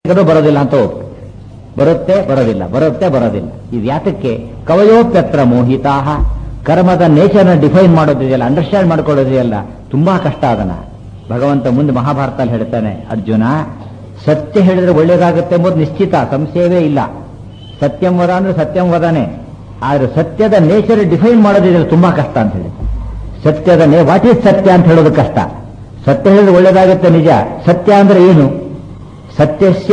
ಇದು ಬರೋದಿಲ್ಲ ಅಂತ ಒಪ್ಪು ಬರುತ್ತೆ ಬರೋದಿಲ್ಲ ಬರುತ್ತೆ ಬರೋದಿಲ್ಲ ಇದು ಯಾತಕ್ಕೆ ಕವಯೋಪ್ಯತ್ರ ಮೋಹಿತಾಹ ಕರ್ಮದ ನೇಚರ್ನ ಡಿಫೈನ್ ಮಾಡೋದಿದೆಯಲ್ಲ ಅಂಡರ್ಸ್ಟ್ಯಾಂಡ್ ಮಾಡ್ಕೊಳ್ಳೋದಿದೆಯಲ್ಲ ತುಂಬಾ ಕಷ್ಟ ಅದನ್ನ ಭಗವಂತ ಮುಂದೆ ಮಹಾಭಾರತದಲ್ಲಿ ಹೇಳ್ತಾನೆ ಅರ್ಜುನ ಸತ್ಯ ಹೇಳಿದ್ರೆ ಒಳ್ಳೇದಾಗುತ್ತೆ ಎಂಬುದು ನಿಶ್ಚಿತ ಸಂಶಯವೇ ಇಲ್ಲ ಸತ್ಯಂ ವದ ಅಂದ್ರೆ ಸತ್ಯಂ ವದನೆ ಆದ್ರೆ ಸತ್ಯದ ನೇಚರ್ ಡಿಫೈನ್ ಮಾಡೋದಿದೆಯಲ್ಲ ತುಂಬಾ ಕಷ್ಟ ಅಂತ ಹೇಳಿ ಸತ್ಯದ ನೇ ವಾಟ್ ಈಸ್ ಸತ್ಯ ಅಂತ ಹೇಳೋದು ಕಷ್ಟ ಸತ್ಯ ಹೇಳಿದ್ರೆ ಒಳ್ಳೇದಾಗುತ್ತೆ ನಿಜ ಸತ್ಯ ಅಂದ್ರೆ ಏನು ಸತ್ಯಸ್ಯ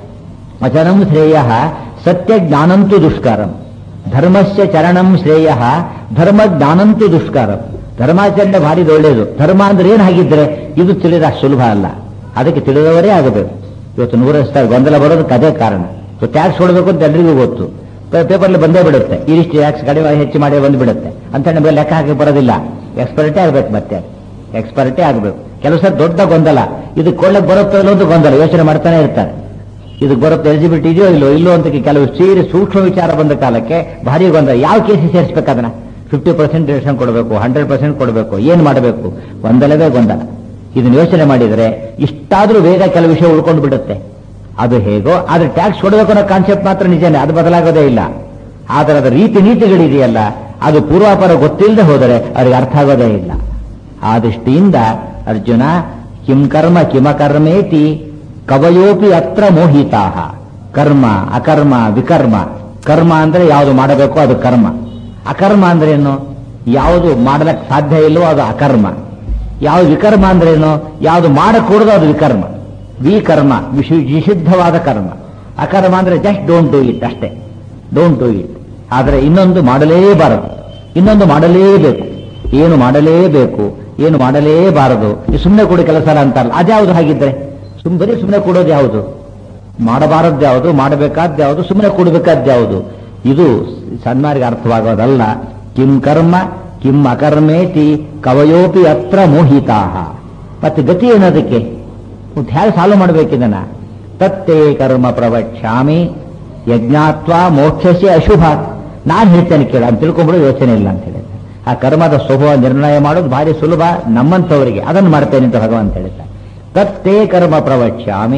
ವಚನಂ ಶ್ರೇಯ ಸತ್ಯ ಜ್ಞಾನಂತು ದುಷ್ಕರಂ ಧರ್ಮಸ್ಯ ಚರಣಂ ಶ್ರೇಯ ಧರ್ಮ ಜ್ಞಾನಂತು ದುಷ್ಕರಂ ಧರ್ಮಾಚರಣೆ ಭಾರಿ ಒಳ್ಳೆಯದು ಧರ್ಮ ಅಂದ್ರೆ ಏನು ಹಾಗಿದ್ರೆ ಇದು ತಿಳಿದ ಸುಲಭ ಅಲ್ಲ ಅದಕ್ಕೆ ತಿಳಿದವರೇ ಆಗಬೇಕು ಇವತ್ತು ನೂರಷ್ಟು ಗೊಂದಲ ಬರೋದಕ್ಕೆ ಅದೇ ಕಾರಣ ಟ್ಯಾಕ್ಸ್ ಕೊಡಬೇಕು ಅಂತ ಎಲ್ರಿಗೂ ಗೊತ್ತು ಪೇಪರ್ಲಿ ಬಂದೇ ಬಿಡುತ್ತೆ ಇಷ್ಟು ಟ್ಯಾಕ್ಸ್ ಕಡಿಮೆ ಹೆಚ್ಚು ಮಾಡಿ ಬಂದು ಬಿಡುತ್ತೆ ಅಂತ ನಮಗೆ ಲೆಕ್ಕ ಹಾಕಿ ಬರೋದಿಲ್ಲ ಎಕ್ಸ್ಪರ್ಟೇ ಆಗ್ಬೇಕು ಮತ್ತೆ ಎಕ್ಸ್ಪರ್ಟೇ ಆಗಬೇಕು ಕೆಲವು ಸಲ ದೊಡ್ಡ ಗೊಂದಲ ಇದು ಕೊಳ್ಳಕ್ಕೆ ಬರುತ್ತೋ ಇಲ್ಲೋ ಅಂತ ಗೊಂದಲ ಯೋಚನೆ ಮಾಡ್ತಾನೆ ಇರ್ತಾರೆ ಇದಕ್ಕೆ ಬರುತ್ತೆ ಎಲಿಜಿಬಿಲಿಟಿ ಇದೆಯೋ ಇಲ್ಲೋ ಇಲ್ಲೋ ಅಂತ ಕೆಲವು ಸೀರಿ ಸೂಕ್ಷ್ಮ ವಿಚಾರ ಬಂದ ಕಾಲಕ್ಕೆ ಭಾರಿ ಗೊಂದಲ ಯಾವ ಕೇಸಿಗೆ ಸೇರಿಸ್ಬೇಕು ಅದನ್ನ ಫಿಫ್ಟಿ ಪರ್ಸೆಂಟ್ ರಿಟರ್ನ್ ಕೊಡಬೇಕು ಹಂಡ್ರೆಡ್ ಪರ್ಸೆಂಟ್ ಕೊಡಬೇಕು ಏನ್ ಮಾಡಬೇಕು ಗೊಂದಲವೇ ಗೊಂದಲ ಇದನ್ನ ಯೋಚನೆ ಮಾಡಿದರೆ ಇಷ್ಟಾದ್ರೂ ಬೇಗ ಕೆಲವು ವಿಷಯ ಉಳ್ಕೊಂಡು ಬಿಡುತ್ತೆ ಅದು ಹೇಗೋ ಆದ್ರೆ ಟ್ಯಾಕ್ಸ್ ಕೊಡಬೇಕು ಅನ್ನೋ ಕಾನ್ಸೆಪ್ಟ್ ಮಾತ್ರ ನಿಜನೇ ಅದು ಬದಲಾಗೋದೇ ಇಲ್ಲ ಆದ್ರೆ ಅದರ ರೀತಿ ನೀತಿಗಳಿದೆಯಲ್ಲ ಅದು ಪೂರ್ವಾಪರ ಗೊತ್ತಿಲ್ಲದೆ ಹೋದರೆ ಅವ್ರಿಗೆ ಅರ್ಥ ಆಗೋದೇ ಇಲ್ಲ ಆ ದೃಷ್ಟಿಯಿಂದ ಅರ್ಜುನ ಕಿಂ ಕರ್ಮ ಕಿಮಕರ್ಮೇತಿ ಕವಯೋಪಿ ಅತ್ರ ಮೋಹಿತಾಹ ಕರ್ಮ ಅಕರ್ಮ ವಿಕರ್ಮ ಕರ್ಮ ಅಂದ್ರೆ ಯಾವುದು ಮಾಡಬೇಕು ಅದು ಕರ್ಮ ಅಕರ್ಮ ಅಂದ್ರೆ ಏನು ಯಾವುದು ಮಾಡಲಕ್ಕೆ ಸಾಧ್ಯ ಇಲ್ಲವೋ ಅದು ಅಕರ್ಮ ಯಾವುದು ವಿಕರ್ಮ ಅಂದ್ರೆ ಏನು ಯಾವುದು ಮಾಡಕೂಡದು ಅದು ವಿಕರ್ಮ ವಿಕರ್ಮ ವಿಶು ನಿಷಿದ್ಧವಾದ ಕರ್ಮ ಅಕರ್ಮ ಅಂದ್ರೆ ಜಸ್ಟ್ ಡೋಂಟ್ ಡೂ ಇಟ್ ಅಷ್ಟೇ ಡೋಂಟ್ ಡೂ ಇಟ್ ಆದರೆ ಇನ್ನೊಂದು ಮಾಡಲೇಬಾರದು ಇನ್ನೊಂದು ಮಾಡಲೇಬೇಕು ಏನು ಮಾಡಲೇಬೇಕು ಏನು ಮಾಡಲೇಬಾರದು ಈ ಸುಮ್ಮನೆ ಕೊಡಿ ಕೆಲಸ ಅಂತಾರಲ್ಲ ಅದ್ಯಾವುದು ಹಾಗಿದ್ರೆ ಸುಮ್ ಬರೀ ಸುಮ್ಮನೆ ಕೊಡೋದು ಯಾವುದು ಮಾಡಬಾರದ್ದು ಯಾವುದು ಮಾಡಬೇಕಾದ್ದು ಯಾವುದು ಸುಮ್ಮನೆ ಕೊಡಬೇಕಾದ್ದು ಯಾವುದು ಇದು ಸನ್ಮಾರ್ಗ ಅರ್ಥವಾಗೋದಲ್ಲ ಕಿಂ ಕರ್ಮ ಕಿಂ ಅಕರ್ಮೇತಿ ಕವಯೋಪಿ ಅತ್ರ ಮೋಹಿತಾಹ ಮತ್ತೆ ಗತಿ ಏನದಕ್ಕೆ ಮತ್ತೆ ಹೇಗೆ ಸಾಲ್ವ್ ಮಾಡಬೇಕಿದನ ತತ್ತೇ ಕರ್ಮ ಪ್ರವಕ್ಷ್ಯಾಮಿ ಯಜ್ಞಾತ್ವ ಮೋಕ್ಷಸ್ಯ ಅಶುಭ ನಾನು ಹೇಳ್ತೇನೆ ಕೇಳ ಅಂತ ತಿಳ್ಕೊಂಡ್ಬಿಡೋ ಯೋಚನೆ ಇಲ್ಲ ಅಂತ ಹೇಳಿದ್ದೆ ಆ ಕರ್ಮದ ಸ್ವಭಾವ ನಿರ್ಣಯ ಮಾಡೋದು ಭಾರಿ ಸುಲಭ ನಮ್ಮಂಥವರಿಗೆ ಅದನ್ನು ಮಾಡ್ತೇನೆ ಅಂತ ಭಗವಂತ ಹೇಳ್ತಾರೆ ತತ್ತೇ ಕರ್ಮ ಪ್ರವಕ್ಷ್ಯಾಮಿ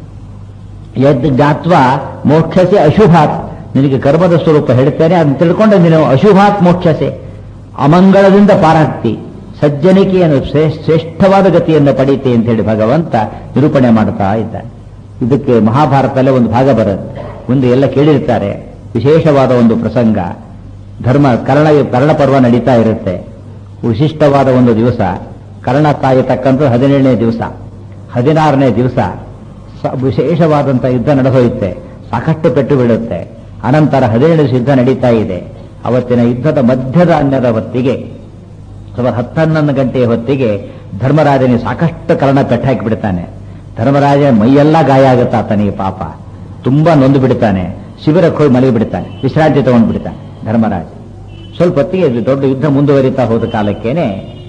ಯದ್ ಜ್ಞಾತ್ವ ಮೋಕ್ಷಸೆ ಅಶುಭಾತ್ ನಿನಗೆ ಕರ್ಮದ ಸ್ವರೂಪ ಹೇಳ್ತೇನೆ ಅದನ್ನು ತಿಳ್ಕೊಂಡು ನೀನು ಅಶುಭಾತ್ ಮೋಕ್ಷಸೆ ಅಮಂಗಳದಿಂದ ಪಾರಾಗ್ತಿ ಸಜ್ಜನಿಕೆಯನ್ನು ಶ್ರೇಷ್ಠವಾದ ಗತಿಯನ್ನು ಪಡೀತೆ ಅಂತ ಹೇಳಿ ಭಗವಂತ ನಿರೂಪಣೆ ಮಾಡ್ತಾ ಇದ್ದಾನೆ ಇದಕ್ಕೆ ಮಹಾಭಾರತದಲ್ಲೇ ಒಂದು ಭಾಗ ಬರುತ್ತೆ ಮುಂದೆ ಎಲ್ಲ ಕೇಳಿರ್ತಾರೆ ವಿಶೇಷವಾದ ಒಂದು ಪ್ರಸಂಗ ಧರ್ಮ ಕರ್ಣ ಕರ್ಣ ಪರ್ವ ನಡೀತಾ ಇರುತ್ತೆ ವಿಶಿಷ್ಟವಾದ ಒಂದು ದಿವಸ ಕರ್ಣ ತಾಯಿತಕ್ಕಂಥ ಹದಿನೇಳನೇ ದಿವಸ ಹದಿನಾರನೇ ದಿವಸ ವಿಶೇಷವಾದಂಥ ಯುದ್ಧ ನಡೆದೋಯುತ್ತೆ ಸಾಕಷ್ಟು ಪೆಟ್ಟು ಬೀಳುತ್ತೆ ಅನಂತರ ಹದಿನೇಳು ಯುದ್ಧ ನಡೀತಾ ಇದೆ ಅವತ್ತಿನ ಯುದ್ಧದ ಮಧ್ಯದ ಅನ್ನದ ಹೊತ್ತಿಗೆ ಸುಮಾರು ಹತ್ತನ್ನೊಂದು ಗಂಟೆಯ ಹೊತ್ತಿಗೆ ಧರ್ಮರಾಜನಿಗೆ ಸಾಕಷ್ಟು ಕರ್ಣ ಪೆಟ್ಟಾಕಿ ಬಿಡ್ತಾನೆ ಧರ್ಮರಾಜ ಮೈಯೆಲ್ಲ ಗಾಯ ಆಗುತ್ತೆ ಆತನಿಗೆ ಪಾಪ ತುಂಬಾ ನೊಂದು ಬಿಡ್ತಾನೆ ಶಿಬಿರಕ್ಕೆ ಹೋಗಿ ಮಲಗಿ ಬಿಡ್ತಾನೆ ವಿಶ್ರಾಂತಿ ತಗೊಂಡು ಬಿಡ್ತಾನೆ ಧರ್ಮರಾಜ ಸ್ವಲ್ಪ ಹೊತ್ತಿಗೆ ದೊಡ್ಡ ಯುದ್ಧ ಮುಂದುವರಿತಾ ಹೋದ ಕಾಲಕ್ಕೇನೆ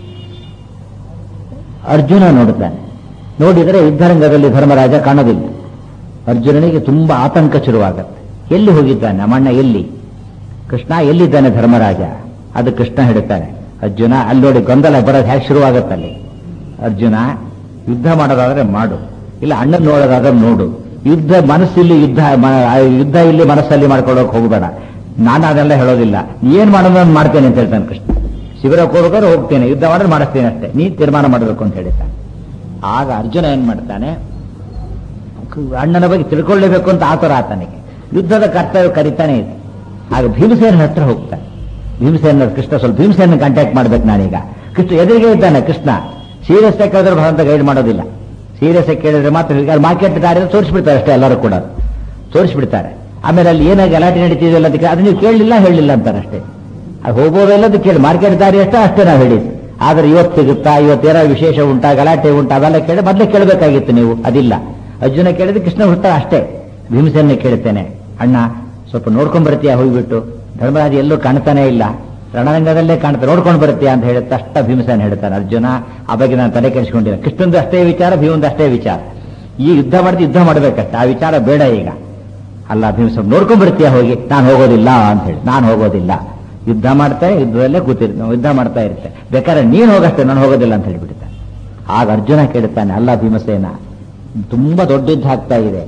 ಅರ್ಜುನ ನೋಡುತ್ತಾನೆ ನೋಡಿದರೆ ಯುದ್ಧರಂಗದಲ್ಲಿ ಧರ್ಮರಾಜ ಕಾಣೋದಿಲ್ಲ ಅರ್ಜುನನಿಗೆ ತುಂಬಾ ಆತಂಕ ಶುರುವಾಗುತ್ತೆ ಎಲ್ಲಿ ಹೋಗಿದ್ದಾನೆ ನಮ್ಮಣ್ಣ ಎಲ್ಲಿ ಕೃಷ್ಣ ಎಲ್ಲಿದ್ದಾನೆ ಧರ್ಮರಾಜ ಅದು ಕೃಷ್ಣ ಹೇಳ್ತಾನೆ ಅರ್ಜುನ ಅಲ್ಲಿ ನೋಡಿ ಗೊಂದಲ ಬರೋದು ಹೇಗೆ ಶುರುವಾಗತ್ತಲ್ಲಿ ಅರ್ಜುನ ಯುದ್ಧ ಮಾಡೋದಾದ್ರೆ ಮಾಡು ಇಲ್ಲ ಅಣ್ಣನ್ ನೋಡೋದಾದ್ರೆ ನೋಡು ಯುದ್ಧ ಮನಸ್ಸಿಲ್ಲಿ ಯುದ್ಧ ಯುದ್ಧ ಇಲ್ಲಿ ಮನಸ್ಸಲ್ಲಿ ಮಾಡ್ಕೊಳ್ಳೋಕೆ ಹೋಗಬೇಡ ನಾನು ಅದೆಲ್ಲ ಹೇಳೋದಿಲ್ಲ ಏನ್ ಮಾಡೋದು ನಾನು ಮಾಡ್ತೇನೆ ಅಂತ ಹೇಳ್ತಾನೆ ಕೃಷ್ಣ ಶಿಬಿರಕ್ಕೆ ಹೋಗ್ಬೇಕಾದ್ರೆ ಹೋಗ್ತೇನೆ ಯುದ್ಧ ಮಾಡಿದ್ರೆ ಮಾಡಿಸ್ತೇನೆ ಅಷ್ಟೇ ನೀ ತೀರ್ಮಾನ ಮಾಡಬೇಕು ಅಂತ ಹೇಳ್ತಾನೆ ಆಗ ಅರ್ಜುನ ಏನ್ ಮಾಡ್ತಾನೆ ಅಣ್ಣನ ಬಗ್ಗೆ ತಿಳ್ಕೊಳ್ಳೇಬೇಕು ಅಂತ ಆತರ ಆತನಿಗೆ ಯುದ್ಧದ ಕರ್ತವ್ಯ ಕರಿತಾನೆ ಇದೆ ಆಗ ಭೀಮಸೇನ ಹತ್ರ ಹೋಗ್ತಾನೆ ಭೀಮಸೇನ ಕೃಷ್ಣ ಸ್ವಲ್ಪ ಭೀಮಸೇನ ಕಾಂಟ್ಯಾಕ್ಟ್ ಮಾಡ್ಬೇಕು ನಾನೀಗ ಕೃಷ್ಣ ಎದುರಿಗೆ ಇದ್ದಾನೆ ಕೃಷ್ಣ ಸೀರಿಯಸ್ ಆಗಿ ಕೇಳಿದ್ರೆ ಭಗವಂತ ಗೈಡ್ ಮಾಡೋದಿಲ್ಲ ಸೀರಿಯಸ್ ಆಗಿ ಕೇಳಿದ್ರೆ ಮಾತ್ರ ಮಾರ್ಕೆಟ್ ದಾರಿ ತೋರಿಸ್ಬಿಡ್ತಾರೆ ಅಷ್ಟೇ ಎಲ್ಲರೂ ಕೂಡ ತೋರಿಸ್ಬಿಡ್ತಾರೆ ಆಮೇಲೆ ಅಲ್ಲಿ ಏನಾಗಿ ಗಲಾಟೆ ನಡೀತಿದೆಯಲ್ಲ ಅದಕ್ಕೆ ಅದು ನೀವು ಕೇಳಲಿಲ್ಲ ಹೇಳಿಲ್ಲ ಅಂತಾರೆ ಅಷ್ಟೇ ಅದು ಹೋಗೋದೆಲ್ಲ ಅದು ಕೇಳಿ ಮಾರ್ಕೆಟ್ ದಾರಿ ಅಷ್ಟೇ ಅಷ್ಟೇ ನಾವು ಹೇಳಿದ್ದು ಆದ್ರೆ ಇವತ್ತು ಸಿಗುತ್ತಾ ಇವತ್ತೇನೋ ವಿಶೇಷ ಉಂಟಾ ಗಲಾಟೆ ಉಂಟಾ ಅದೆಲ್ಲ ಕೇಳಿ ಮೊದಲೇ ಕೇಳಬೇಕಾಗಿತ್ತು ನೀವು ಅದಿಲ್ಲ ಅರ್ಜುನ ಕೇಳಿದ್ರೆ ಕೃಷ್ಣ ಹುಟ್ಟ ಅಷ್ಟೇ ಭೀಮಸೇನ ಕೇಳ್ತೇನೆ ಅಣ್ಣ ಸ್ವಲ್ಪ ನೋಡ್ಕೊಂಡ್ ಬರ್ತೀಯಾ ಹೋಗ್ಬಿಟ್ಟು ಧರ್ಮರಾಜ ಎಲ್ಲೂ ಕಾಣ್ತಾನೆ ಇಲ್ಲ ರಣರಂಗದಲ್ಲೇ ಕಾಣ್ತಾ ನೋಡ್ಕೊಂಡು ಬರ್ತೀಯಾ ಅಂತ ಹೇಳಿ ತಷ್ಟ ಭೀಮಸೇನ ಹೇಳ್ತಾನೆ ಅರ್ಜುನ ಆ ಬಗ್ಗೆ ನಾನು ತಲೆ ಕೆಡಿಸ್ಕೊಂಡಿಲ್ಲ ಕೃಷ್ಣಂದು ಅಷ್ಟೇ ವಿಚಾರ ಭೀಮಂದು ಅಷ್ಟೇ ವಿಚಾರ ಈ ಯುದ್ಧ ಮಾಡಿದ್ರೆ ಯುದ್ಧ ಮಾಡ್ಬೇಕಷ್ಟೇ ಆ ವಿಚಾರ ಬೇಡ ಈಗ ಅಲ್ಲ ಭೀಮಸೇನ ನೋಡ್ಕೊಂಡ್ ಬರ್ತೀಯಾ ಹೋಗಿ ನಾನು ಹೋಗೋದಿಲ್ಲ ಅಂತ ಹೇಳಿ ನಾನು ಹೋಗೋದಿಲ್ಲ ಯುದ್ಧ ಮಾಡ್ತಾ ಯುದ್ಧದಲ್ಲೇ ಕೂತಿರ್ ಯುದ್ಧ ಮಾಡ್ತಾ ಇರುತ್ತೆ ಬೇಕಾದ್ರೆ ನೀನು ಹೋಗಷ್ಟೇ ನಾನು ಹೋಗೋದಿಲ್ಲ ಅಂತ ಹೇಳ್ಬಿಡ್ತಾನೆ ಆಗ ಅರ್ಜುನ ಕೇಳ್ತಾನೆ ಅಲ್ಲ ಭೀಮಸೇನ ತುಂಬಾ ದೊಡ್ಡ ಯುದ್ಧ ಆಗ್ತಾ ಇದೆ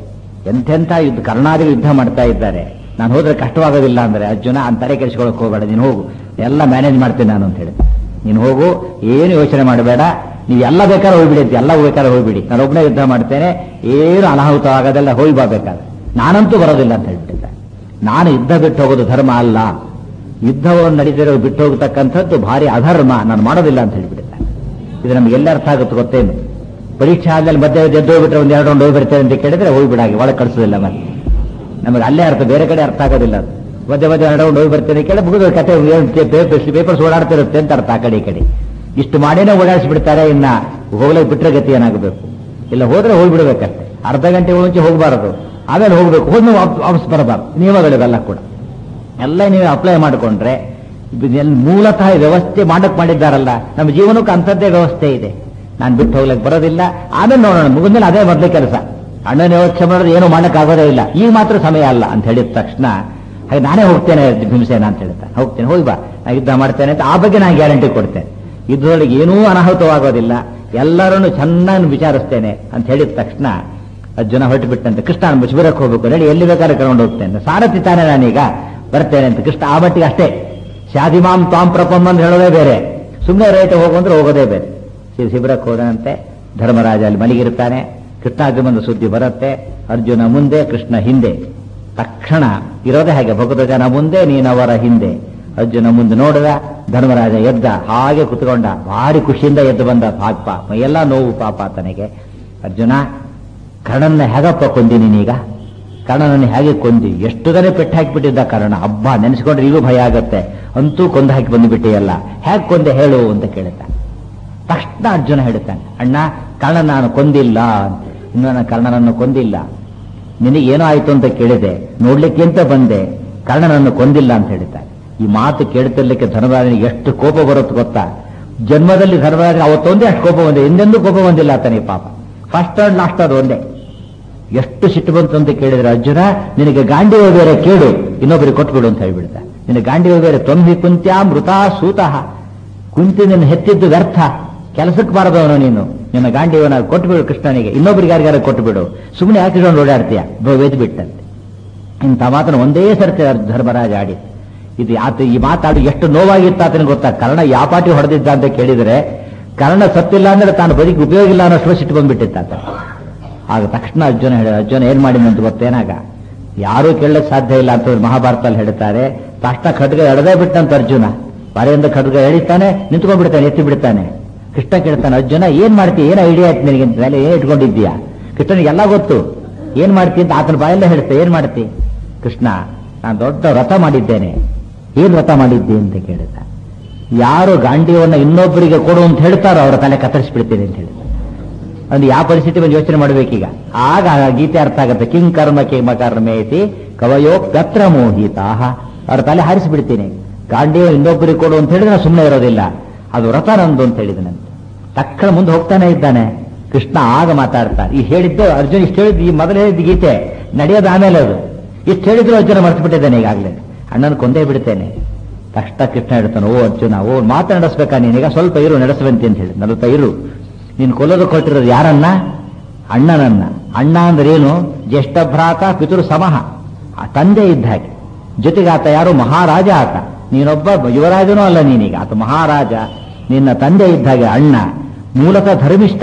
ಎಂತೆಂಥ ಯುದ್ಧ ಕರ್ಣಾದಿ ಯುದ್ಧ ಮಾಡ್ತಾ ಇದ್ದಾರೆ ನಾನು ಹೋದ್ರೆ ಕಷ್ಟವಾಗೋದಿಲ್ಲ ಅಂದ್ರೆ ಅರ್ಜುನ ಅಂತ ತಲೆ ಕೆಡಿಸ್ಕೊಳಕ್ ಹೋಗಬೇಡ ನೀನು ಹೋಗು ಎಲ್ಲ ಮ್ಯಾನೇಜ್ ಮಾಡ್ತೀನಿ ನಾನು ಅಂತ ಹೇಳಿ ನೀನು ಹೋಗು ಏನು ಯೋಚನೆ ಮಾಡಬೇಡ ನೀವು ಎಲ್ಲ ಬೇಕಾದ್ರೆ ಹೋಗ್ಬಿಡಿ ಅಂತ ಎಲ್ಲ ಬೇಕಾದ್ರೆ ಹೋಗ್ಬಿಡಿ ನಾನು ಒಬ್ಬನೇ ಯುದ್ಧ ಮಾಡ್ತೇನೆ ಏನು ಅನಾಹುತ ಆಗೋದೆಲ್ಲ ಹೋಗಿ ಬಾಬೇಕಾದ್ರೆ ನಾನಂತೂ ಬರೋದಿಲ್ಲ ಅಂತ ಹೇಳ್ಬಿಟ್ಟಿದ್ದೆ ನಾನು ಯುದ್ಧ ಬಿಟ್ಟು ಹೋಗೋದು ಧರ್ಮ ಅಲ್ಲ ಯುದ್ಧವನ್ನು ನಡೀತಿರೋ ಬಿಟ್ಟು ಹೋಗತಕ್ಕಂಥದ್ದು ಭಾರಿ ಅಧರ್ಮ ನಾನು ಮಾಡೋದಿಲ್ಲ ಅಂತ ಹೇಳ್ಬಿಟ್ಟಿದ್ದೆ ಇದು ನಮ್ಗೆ ಎಲ್ಲ ಅರ್ಥ ಆಗುತ್ತೆ ಗೊತ್ತೇನು ಪರೀಕ್ಷೆ ಆದ್ಮೇಲೆ ಮಧ್ಯೆ ಎದ್ದು ಹೋಗ್ಬಿಟ್ರೆ ಒಂದು ಎರಡು ರೌಂಡ್ ಹೋಗಿ ಬರ್ತೇನೆ ಅಂತ ಕೇಳಿದ್ರೆ ಹೋಗ್ಬಿಡಾಗಿ ಒಳಗೆ ಕಳಿಸೋದಿಲ್ಲ ಮತ್ತೆ ನಮಗೆ ಅಲ್ಲೇ ಅರ್ಥ ಬೇರೆ ಕಡೆ ಅರ್ಥ ಆಗೋದಿಲ್ಲ ಅದು ಮಧ್ಯೆ ಮಧ್ಯೆ ಎರಡು ರೌಂಡ್ ಹೋಗಿ ಬರ್ತೇನೆ ಕೇಳಿ ಮುಗಿದ ಕತೆ ಪೇಪರ್ಸ್ ಪೇಪರ್ಸ್ ಓಡಾಡ್ತಿರುತ್ತೆ ಅಂತ ಅರ್ಥ ಆ ಕಡೆ ಈ ಕಡೆ ಇಷ್ಟು ಮಾಡೇನೆ ಓಡಾಡಿಸಿ ಬಿಡ್ತಾರೆ ಇನ್ನ ಹೋಗ್ಲಿಕ್ಕೆ ಬಿಟ್ರೆ ಗತಿ ಏನಾಗಬೇಕು ಇಲ್ಲ ಹೋದ್ರೆ ಹೋಗ್ಬಿಡ್ಬೇಕಷ್ಟೇ ಅರ್ಧ ಗಂಟೆ ಮುಂಚೆ ಹೋಗಬಾರದು ಆಮೇಲೆ ಹೋಗ್ಬೇಕು ಹೋದ್ಮೇಲೆ ವಾಪ್- ವಾಪಸ್ ಬರಬಾರ್ದು ನಿಯಮಗಳಿವೆಲ್ಲ ಕೂಡ ಎಲ್ಲ ನೀವು ಅಪ್ಲೈ ಮಾಡಿಕೊಂಡ್ರೆ ಇದನ್ನೆಲ್ಲ ಮೂಲತಃ ಈ ವ್ಯವಸ್ಥೆ ಮಾಡಕ್ ಮಾಡಿದ್ದಾರಲ್ಲ ನಮ್ಮ ಜೀವನಕ್ಕೆ ಅಂಥದ್ದೇ ವ್ಯವಸ್ಥೆ ಇದೆ ನಾನು ಬಿಟ್ಟು ಹೋಗ್ಲಿಕ್ಕೆ ಬರೋದಿಲ್ಲ ಆಮೇಲೆ ನೋಡೋಣ ಮುಗಿದ್ಮೇಲೆ ಅದೇ ಮೊದಲೇ ಕೆಲಸ ಅಣ್ಣನ ಯೋಚನೆ ಮಾಡೋದು ಏನು ಮಾಡಕ್ ಆಗೋದೇ ಇಲ್ಲ ಈಗ ಮಾತ್ರ ಸಮಯ ಅಲ್ಲ ಅಂತ ಹೇಳಿದ ತಕ್ಷಣ ಹಾಗೆ ನಾನೇ ಹೋಗ್ತೇನೆ ಭೀಮಸೇನ ಅಂತ ಹೇಳ್ತಾ ಹೋಗ್ತೇನೆ ಹೋಗಿ ಬಾ ನಾ ಯುದ್ಧ ಮಾಡ್ತೇನೆ ಅಂತ ಆ ಬಗ್ಗೆ ನಾನು ಗ್ಯಾರಂಟಿ ಕೊಡ್ತೇನೆ ಯುದ್ಧದೊಳಗೆ ಏನೂ ಅನಾಹುತವಾಗೋದಿಲ್ಲ ಎಲ್ಲರನ್ನು ಚೆನ್ನಾಗಿ ವಿಚಾರಿಸ್ತೇನೆ ಅಂತ ಹೇಳಿದ ತಕ್ಷಣ ಅರ್ಜುನ ಹೊರಟು ಬಿಟ್ಟಂತೆ ಕೃಷ್ಣ ಶಿಬಿರಕ್ಕೆ ಹೋಗ್ಬೇಕು ನಡಿ ಎಲ್ಲಿ ಬೇಕಾದ್ರೆ ಕರ್ಕೊಂಡು ಹೋಗ್ತೇನೆ ಸಾರಥಿ ತಾನೇ ನಾನೀಗ ಬರ್ತೇನೆ ಅಂತ ಕೃಷ್ಣ ಆ ಮಟ್ಟಿಗೆ ಅಷ್ಟೇ ಶಾದಿಮಾಂ ತಾಂ ಪ್ರಪಂ ಅಂತ ಹೇಳೋದೇ ಬೇರೆ ಸುಮ್ಮನೆ ರೈತ ಹೋಗುವಂದ್ರೆ ಹೋಗೋದೇ ಬೇರೆ ಶಿ- ಶಿಬಿರಕ್ಕೆ ಹೋದಂತೆ ಧರ್ಮರಾಜ ಅಲ್ಲಿ ಮಲಗಿರ್ತಾನೆ ಕೃಷ್ಣಾರ್ಜುನನ ಸುದ್ದಿ ಬರುತ್ತೆ ಅರ್ಜುನ ಮುಂದೆ ಕೃಷ್ಣ ಹಿಂದೆ ತಕ್ಷಣ ಇರೋದೇ ಹಾಗೆ ಭಗವತ ಜನ ಮುಂದೆ ನೀನವರ ಹಿಂದೆ ಅರ್ಜುನ ಮುಂದೆ ನೋಡಿದ ಧರ್ಮರಾಜ ಎದ್ದ ಹಾಗೆ ಕುತ್ಕೊಂಡ ಭಾರಿ ಖುಷಿಯಿಂದ ಎದ್ದು ಬಂದ ಪಾಪ ಮೈಯೆಲ್ಲ ನೋವು ಪಾಪ ತನಗೆ ಅರ್ಜುನ ಕರ್ಣನ್ನ ಹೇಗಪ್ಪ ಕೊಂದಿ ನೀನೀಗ ಕರ್ಣನನ್ನು ಹೇಗೆ ಕೊಂದಿ ಎಷ್ಟು ಜನ ಪೆಟ್ಟು ಹಾಕಿಬಿಟ್ಟಿದ್ದ ಕರ್ಣ ಹಬ್ಬ ನೆನೆಸ್ಕೊಂಡ್ರೆ ಈಗೂ ಭಯ ಆಗತ್ತೆ ಅಂತೂ ಕೊಂದು ಹಾಕಿ ಬಂದುಬಿಟ್ಟಿಯಲ್ಲ ಹೇಗೆ ಕೊಂದೆ ಹೇಳು ಅಂತ ಕೇಳುತ್ತ ತಕ್ಷಣ ಅರ್ಜುನ ಹೇಳುತ್ತಾನೆ ಅಣ್ಣ ಕರ್ಣ ನಾನು ಕೊಂದಿಲ್ಲ ಇನ್ನು ನಾನು ಕರ್ಣನನ್ನು ಕೊಂದಿಲ್ಲ ನಿನಗೆ ಏನೋ ಆಯ್ತು ಅಂತ ಕೇಳಿದೆ ನೋಡ್ಲಿಕ್ಕೆ ಅಂತ ಬಂದೆ ಕರ್ಣನನ್ನು ಕೊಂದಿಲ್ಲ ಅಂತ ಹೇಳ್ತಾನೆ ಈ ಮಾತು ಕೇಳ್ತಿರ್ಲಿಕ್ಕೆ ಧರ್ಮರಾಜನಿಗೆ ಎಷ್ಟು ಕೋಪ ಬರುತ್ತೆ ಗೊತ್ತಾ ಜನ್ಮದಲ್ಲಿ ಧರ್ಮರಾಜ ಅವತ್ತೊಂದೇ ಅಷ್ಟು ಕೋಪ ಬಂದಿದೆ ಹಿಂದೆಂದೂ ಕೋಪ ಬಂದಿಲ್ಲ ಆತನಿಗೆ ಪಾಪ ಫಸ್ಟ್ ಅಂಡ್ ಲಾಸ್ಟ್ ಅದು ಒಂದೇ ಎಷ್ಟು ಸಿಟ್ಟು ಬಂತು ಅಂತ ಕೇಳಿದ್ರೆ ಅರ್ಜುನ ನಿನಗೆ ಗಾಂಡಿವ ಬೇರೆ ಕೇಳು ಇನ್ನೊಬ್ಬರಿಗೆ ಕೊಟ್ಬಿಡು ಅಂತ ಹೇಳ್ಬಿಡ್ತ ನಿನ್ನ ಗಾಂಡಿವ ಬೇರೆ ತೊಂಬಿ ಕುಂತ್ಯಾ ಮೃತ ಸೂತಃ ಕುಂತಿ ನಿನ್ನ ಹೆತ್ತಿದ್ದು ವ್ಯರ್ಥ ಕೆಲಸಕ್ಕೆ ಬಾರದವನು ನೀನು ನಿನ್ನ ಗಾಂಡಿವನ ಕೊಟ್ಬಿಡು ಕೃಷ್ಣನಿಗೆ ಇನ್ನೊಬ್ಬರಿಗೆ ಯಾರಿಗಾರ ಕೊಟ್ಬಿಡು ಸುಮ್ಮನೆ ಹಾಕಿಕೊಂಡು ಓಡಾಡ್ತೀಯ ವೇದ್ ಬಿಟ್ಟಂತೆ ಇಂಥ ಮಾತನ್ನು ಒಂದೇ ಸರ್ತಿ ಅರ್- ಧರ್ಮರಾಜ ಆಡಿ ಇದು ಆತ ಈ ಮಾತಾಡಿ ಎಷ್ಟು ನೋವಾಗಿತ್ತು ಆತನಿಗೆ ಗೊತ್ತಾ ಕರ್ಣ ಯಾಪಾಟಿ ಹೊಡೆದಿದ್ದ ಅಂತ ಕೇಳಿದ್ರೆ ಕರ್ಣ ಸತ್ತಿಲ್ಲ ಅಂದ್ರೆ ತಾನು ಬದುಕಿ ಉಪಯೋಗ ಇಲ್ಲ ಅನ್ನೋ ಸಿಟ್ಟು ಬಂದ್ಬಿಟ್ಟಿತ್ತ ಆತ ಆಗ ತಕ್ಷಣ ಅರ್ಜುನ ಹೇಳಿದ ಅರ್ಜುನ ಏನ್ ಮಾಡಿದಂತ ಗೊತ್ತೇನಾಗ ಯಾರೂ ಕೇಳಕ್ ಸಾಧ್ಯ ಇಲ್ಲ ಅಂತ ಮಹಾಭಾರತದಲ್ಲಿ ಹೇಳ್ತಾರೆ ತಕ್ಷಣ ಖಡ್ಗ ಎಡದೇ ಬಿಟ್ಟಂತ ಅರ್ಜುನ ಬಾರೆಯಿಂದ ಖಡ್ಗ ಎಳಿತಾನೆ ನಿಂತ್ಕೊಂಡ್ಬಿಡ್ತಾನೆ ಎತ್ತಿ ಬಿಡ್ತಾನೆ ಕೃಷ್ಣ ಕೇಳ್ತಾನೆ ಅರ್ಜುನ ಏನ್ ಮಾಡ್ತೀಯ ಏನ್ ಐಡಿಯಾ ಆಯ್ತು ನಿನಗೆ ಅಂತ ಮೇಲೆ ಏನ್ ಇಟ್ಕೊಂಡಿದ್ದೀಯಾ ಕೃಷ್ಣನಿಗೆ ಎಲ್ಲ ಗೊತ್ತು ಏನ್ ಮಾಡ್ತಿ ಅಂತ ಆತನ ಬಾಯಲ್ಲೇ ಹೇಳ್ತೆ ಏನ್ ಮಾಡ್ತಿ ಕೃಷ್ಣ ನಾನು ದೊಡ್ಡ ವ್ರತ ಮಾಡಿದ್ದೇನೆ ಏನ್ ವ್ರತ ಮಾಡಿದ್ದೆ ಅಂತ ಕೇಳಿದ ಯಾರು ಗಾಂಡಿಯವನ್ನ ಇನ್ನೊಬ್ಬರಿಗೆ ಕೊಡು ಅಂತ ಹೇಳ್ತಾರೋ ಅವರ ತಲೆ ಕತ್ತರಿಸ್ಬಿಡ್ತೀನಿ ಅಂತ ಹೇಳಿದ ಅಂದ್ರೆ ಯಾವ ಪರಿಸ್ಥಿತಿ ಬಂದು ಯೋಚನೆ ಮಾಡ್ಬೇಕೀಗ ಆಗ ಆ ಗೀತೆ ಅರ್ಥ ಆಗುತ್ತೆ ಕಿಂ ಕರ್ಮ ಕಿಮ ಕರ್ಮೇತಿ ಕವಯೋ ಪತ್ರ ಮೋಹಿತಾಹ ಅವ್ರ ತಲೆ ಹಾರಿಸಿಬಿಡ್ತೀನಿ ಗಾಂಡಿಯ ಇನ್ನೊಬ್ಬರಿಗೆ ಕೊಡು ಅಂತ ಹೇಳಿದ್ರೆ ನಾನು ಸುಮ್ಮನೆ ಇರೋದಿಲ್ಲ ಅದು ವ್ರತ ನಂದು ಅಂತ ಹೇಳಿದನಂತೆ ತಕ್ಷಣ ಮುಂದೆ ಹೋಗ್ತಾನೆ ಇದ್ದಾನೆ ಕೃಷ್ಣ ಆಗ ಮಾತಾಡ್ತಾನೆ ಈ ಹೇಳಿದ್ದು ಅರ್ಜುನ್ ಇಷ್ಟು ಹೇಳಿದ್ದು ಈ ಮೊದಲು ಹೇಳಿದ್ದು ಗೀತೆ ನಡೆಯೋದು ಆಮೇಲೆ ಅದು ಇಷ್ಟು ಹೇಳಿದ್ರು ಅರ್ಜುನ ಮರ್ತು ಬಿಟ್ಟಿದ್ದಾನೆ ಈಗಾಗಲೇ ಅಣ್ಣನ ಕೊಂದೇ ಬಿಡ್ತೇನೆ ತಕ್ಷಣ ಕೃಷ್ಣ ಹೇಳ್ತಾನೆ ಓ ಅರ್ಜುನ ಓ ಮಾತು ನಡೆಸ್ಬೇಕಾ ನೀನೀಗ ಸ್ವಲ್ಪ ಇರು ನಡೆಸುವಂತೆ ಅಂತ ಹೇಳಿ ನಲವತ್ತ ಇರು ನೀನು ಕೊಲ್ಲೋದು ಕೊಟ್ಟಿರೋದು ಯಾರನ್ನ ಅಣ್ಣನನ್ನ ಅಣ್ಣ ಅಂದ್ರೆ ಏನು ಜ್ಯೇಷ್ಠ ಭ್ರಾತ ಪಿತೃ ಸಮಹ ಆ ತಂದೆ ಇದ್ದ ಹಾಗೆ ಜೊತೆಗೆ ಆತ ಯಾರು ಮಹಾರಾಜ ಆತ ನೀನೊಬ್ಬ ಯುವರಾಜನೂ ಅಲ್ಲ ನೀನೀಗ ಆತ ಮಹಾರಾಜ ನಿನ್ನ ತಂದೆ ಇದ್ದ ಹಾಗೆ ಅಣ್ಣ ಮೂಲತಃ ಧರ್ಮಿಷ್ಠ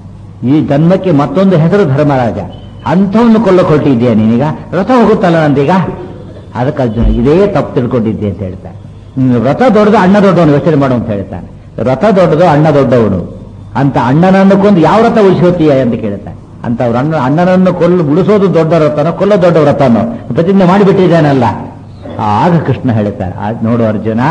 ಈ ಜನ್ಮಕ್ಕೆ ಮತ್ತೊಂದು ಹೆಸರು ಧರ್ಮರಾಜ ಅಂಥವನ್ನು ಕೊಲ್ಲ ಕೊಟ್ಟಿದ್ದೀಯ ನೀನೀಗ ರಥ ಹೋಗುತ್ತಲ್ಲ ನಂದೀಗ ಅದಕ್ಕೆ ಅರ್ಜುನ ಇದೇ ತಪ್ಪು ತಿಳ್ಕೊಂಡಿದ್ದೆ ಅಂತ ಹೇಳ್ತಾನೆ ನೀನು ವ್ರತ ದೊಡ್ಡದು ಅಣ್ಣ ದೊಡ್ಡವನು ಯೋಚನೆ ಮಾಡು ಅಂತ ಹೇಳ್ತಾನೆ ವ್ರತ ದೊಡ್ಡದು ಅಣ್ಣ ದೊಡ್ಡವನು ಅಂತ ಅಣ್ಣನನ್ನು ಕೊಂದು ಯಾವ ವ್ರತ ಉಳಿಸೋತೀಯ ಅಂತ ಕೇಳ್ತಾನೆ ಅಂತ ಅವ್ರ ಅಣ್ಣ ಅಣ್ಣನನ್ನು ಕೊಲ್ಲು ಉಳಿಸೋದು ದೊಡ್ಡ ವ್ರತನೋ ಕೊಲ್ಲೋ ದೊಡ್ಡ ವ್ರತನೋ ಪ್ರತಿಜ್ಞೆ ಮಾಡಿಬಿಟ್ಟಿದ್ದಾನಲ್ಲ ಆಗ ಕೃಷ್ಣ ಹೇಳ್ತಾರೆ ಆ ನೋಡು ಅರ್ಜುನ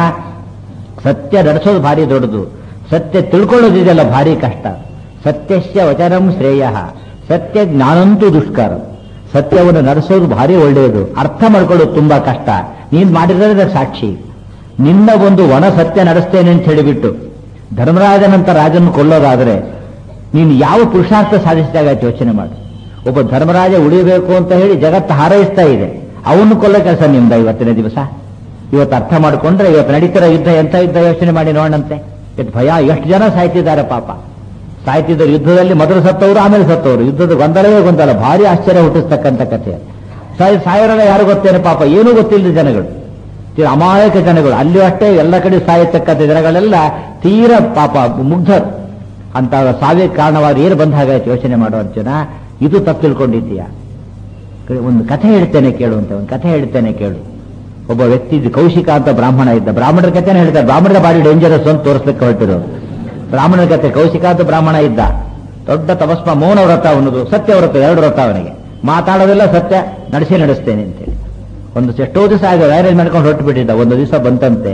ಸತ್ಯ ನಡೆಸೋದು ಭಾರಿ ದೊಡ್ಡದು ಸತ್ಯ ತಿಳ್ಕೊಳ್ಳೋದಿದೆಯಲ್ಲ ಭಾರಿ ಕಷ್ಟ ಸತ್ಯಸ್ಯ ವಚನಂ ಶ್ರೇಯ ಸತ್ಯ ಜ್ಞಾನಂತೂ ದುಷ್ಕರ ಸತ್ಯವನ್ನು ನಡೆಸೋದು ಭಾರಿ ಒಳ್ಳೆಯದು ಅರ್ಥ ಮಾಡ್ಕೊಳ್ಳೋದು ತುಂಬಾ ಕಷ್ಟ ನೀನ್ ಮಾಡಿರೋದ್ರೆ ಸಾಕ್ಷಿ ನಿನ್ನ ಒಂದು ಒಣ ಸತ್ಯ ನಡೆಸ್ತೇನೆ ಅಂತ ಹೇಳಿಬಿಟ್ಟು ಧರ್ಮರಾಜನಂತ ರಾಜನ ಕೊಲ್ಲೋದಾದ್ರೆ ನೀನು ಯಾವ ಪುರುಷಾರ್ಥ ಸಾಧಿಸಿದಾಗ ಯೋಚನೆ ಮಾಡು ಒಬ್ಬ ಧರ್ಮರಾಜ ಉಳಿಬೇಕು ಅಂತ ಹೇಳಿ ಜಗತ್ತು ಹಾರೈಸ್ತಾ ಇದೆ ಅವನು ಕೊಲ್ಲೋ ಕೆಲಸ ನಿಮ್ದ ಇವತ್ತಿನ ದಿವಸ ಇವತ್ತು ಅರ್ಥ ಮಾಡಿಕೊಂಡ್ರೆ ಇವತ್ತು ನಡೀತಿರೋ ಯುದ್ಧ ಎಂತ ಯುದ್ಧ ಯೋಚನೆ ಮಾಡಿ ನೋಡಂತೆ ಎಷ್ಟು ಭಯ ಎಷ್ಟು ಜನ ಸಾಯ್ತಿದ್ದಾರೆ ಪಾಪ ಸಾಯ್ತಿದ್ದರು ಯುದ್ಧದಲ್ಲಿ ಮೊದಲು ಸತ್ತವರು ಆಮೇಲೆ ಸತ್ತವರು ಯುದ್ಧದ ಗೊಂದಲವೇ ಗೊಂದಲ ಭಾರಿ ಆಶ್ಚರ್ಯ ಹುಟ್ಟಿಸ್ತಕ್ಕಂಥ ಕಥೆ ಸಾಯ್ ಸಾಯರಲ್ಲ ಯಾರು ಗೊತ್ತೇನೆ ಪಾಪ ಏನೂ ಗೊತ್ತಿಲ್ಲದ ಜನಗಳು ತೀರ ಅಮಾಯಕ ಜನಗಳು ಅಲ್ಲಿಯೂ ಅಷ್ಟೇ ಎಲ್ಲ ಕಡೆ ಸಾಯತಕ್ಕಂಥ ಜನಗಳೆಲ್ಲ ತೀರ ಪಾಪ ಮುಗ್ಧರು ಅಂತ ಸಾವಿಗೆ ಕಾರಣವಾದ ಏನು ಬಂದ ಹಾಗಾಯ್ತು ಯೋಚನೆ ಮಾಡೋ ಅರ್ಜುನ ಇದು ತಪ್ಪು ತಿಳ್ಕೊಂಡಿದ್ದೀಯಾ ಒಂದು ಕಥೆ ಹೇಳ್ತೇನೆ ಕೇಳು ಅಂತ ಒಂದು ಕಥೆ ಹೇಳ್ತೇನೆ ಕೇಳು ಒಬ್ಬ ವ್ಯಕ್ತಿ ಇದ್ದ, ಕೌಶಿಕ ಅಂತ ಬ್ರಾಹ್ಮಣ ಇದ್ದ ಬ್ರಾಹ್ಮಣರ ಕಥೆನೇ ಹೇಳ್ತಾರೆ ಬ್ರಾಹ್ಮಣರ ಬಾರಿ ಡೇಂಜರಸ್ ಅಂತ ತೋರಿಸ್ಲಿಕ್ಕೆ ಹೊರಟಿರೋದು ಬ್ರಾಹ್ಮಣರ ಕಥೆ ಕೌಶಿಕ ಅಂತ ಬ್ರಾಹ್ಮಣ ಇದ್ದ ದೊಡ್ಡ ತಪಸ್ಮ ಮೌನ ವ್ರತ ಅವನದು ಸತ್ಯ ವ್ರತ ಎರಡು ವ್ರತ ಅವನಿಗೆ ಮಾತಾಡೋದೆಲ್ಲ ಸತ್ಯ ನಡೆಸಿ ನಡೆಸ್ತೇನೆ ಅಂತೇಳಿ ಒಂದು ಎಷ್ಟೋ ದಿವಸ ಆಗ ವ್ಯಾರೇಜ್ ಮಾಡ್ಕೊಂಡು ಹೊರಟು ಬಿಟ್ಟಿದ್ದ ಒಂದು ದಿವಸ ಬಂತಂತೆ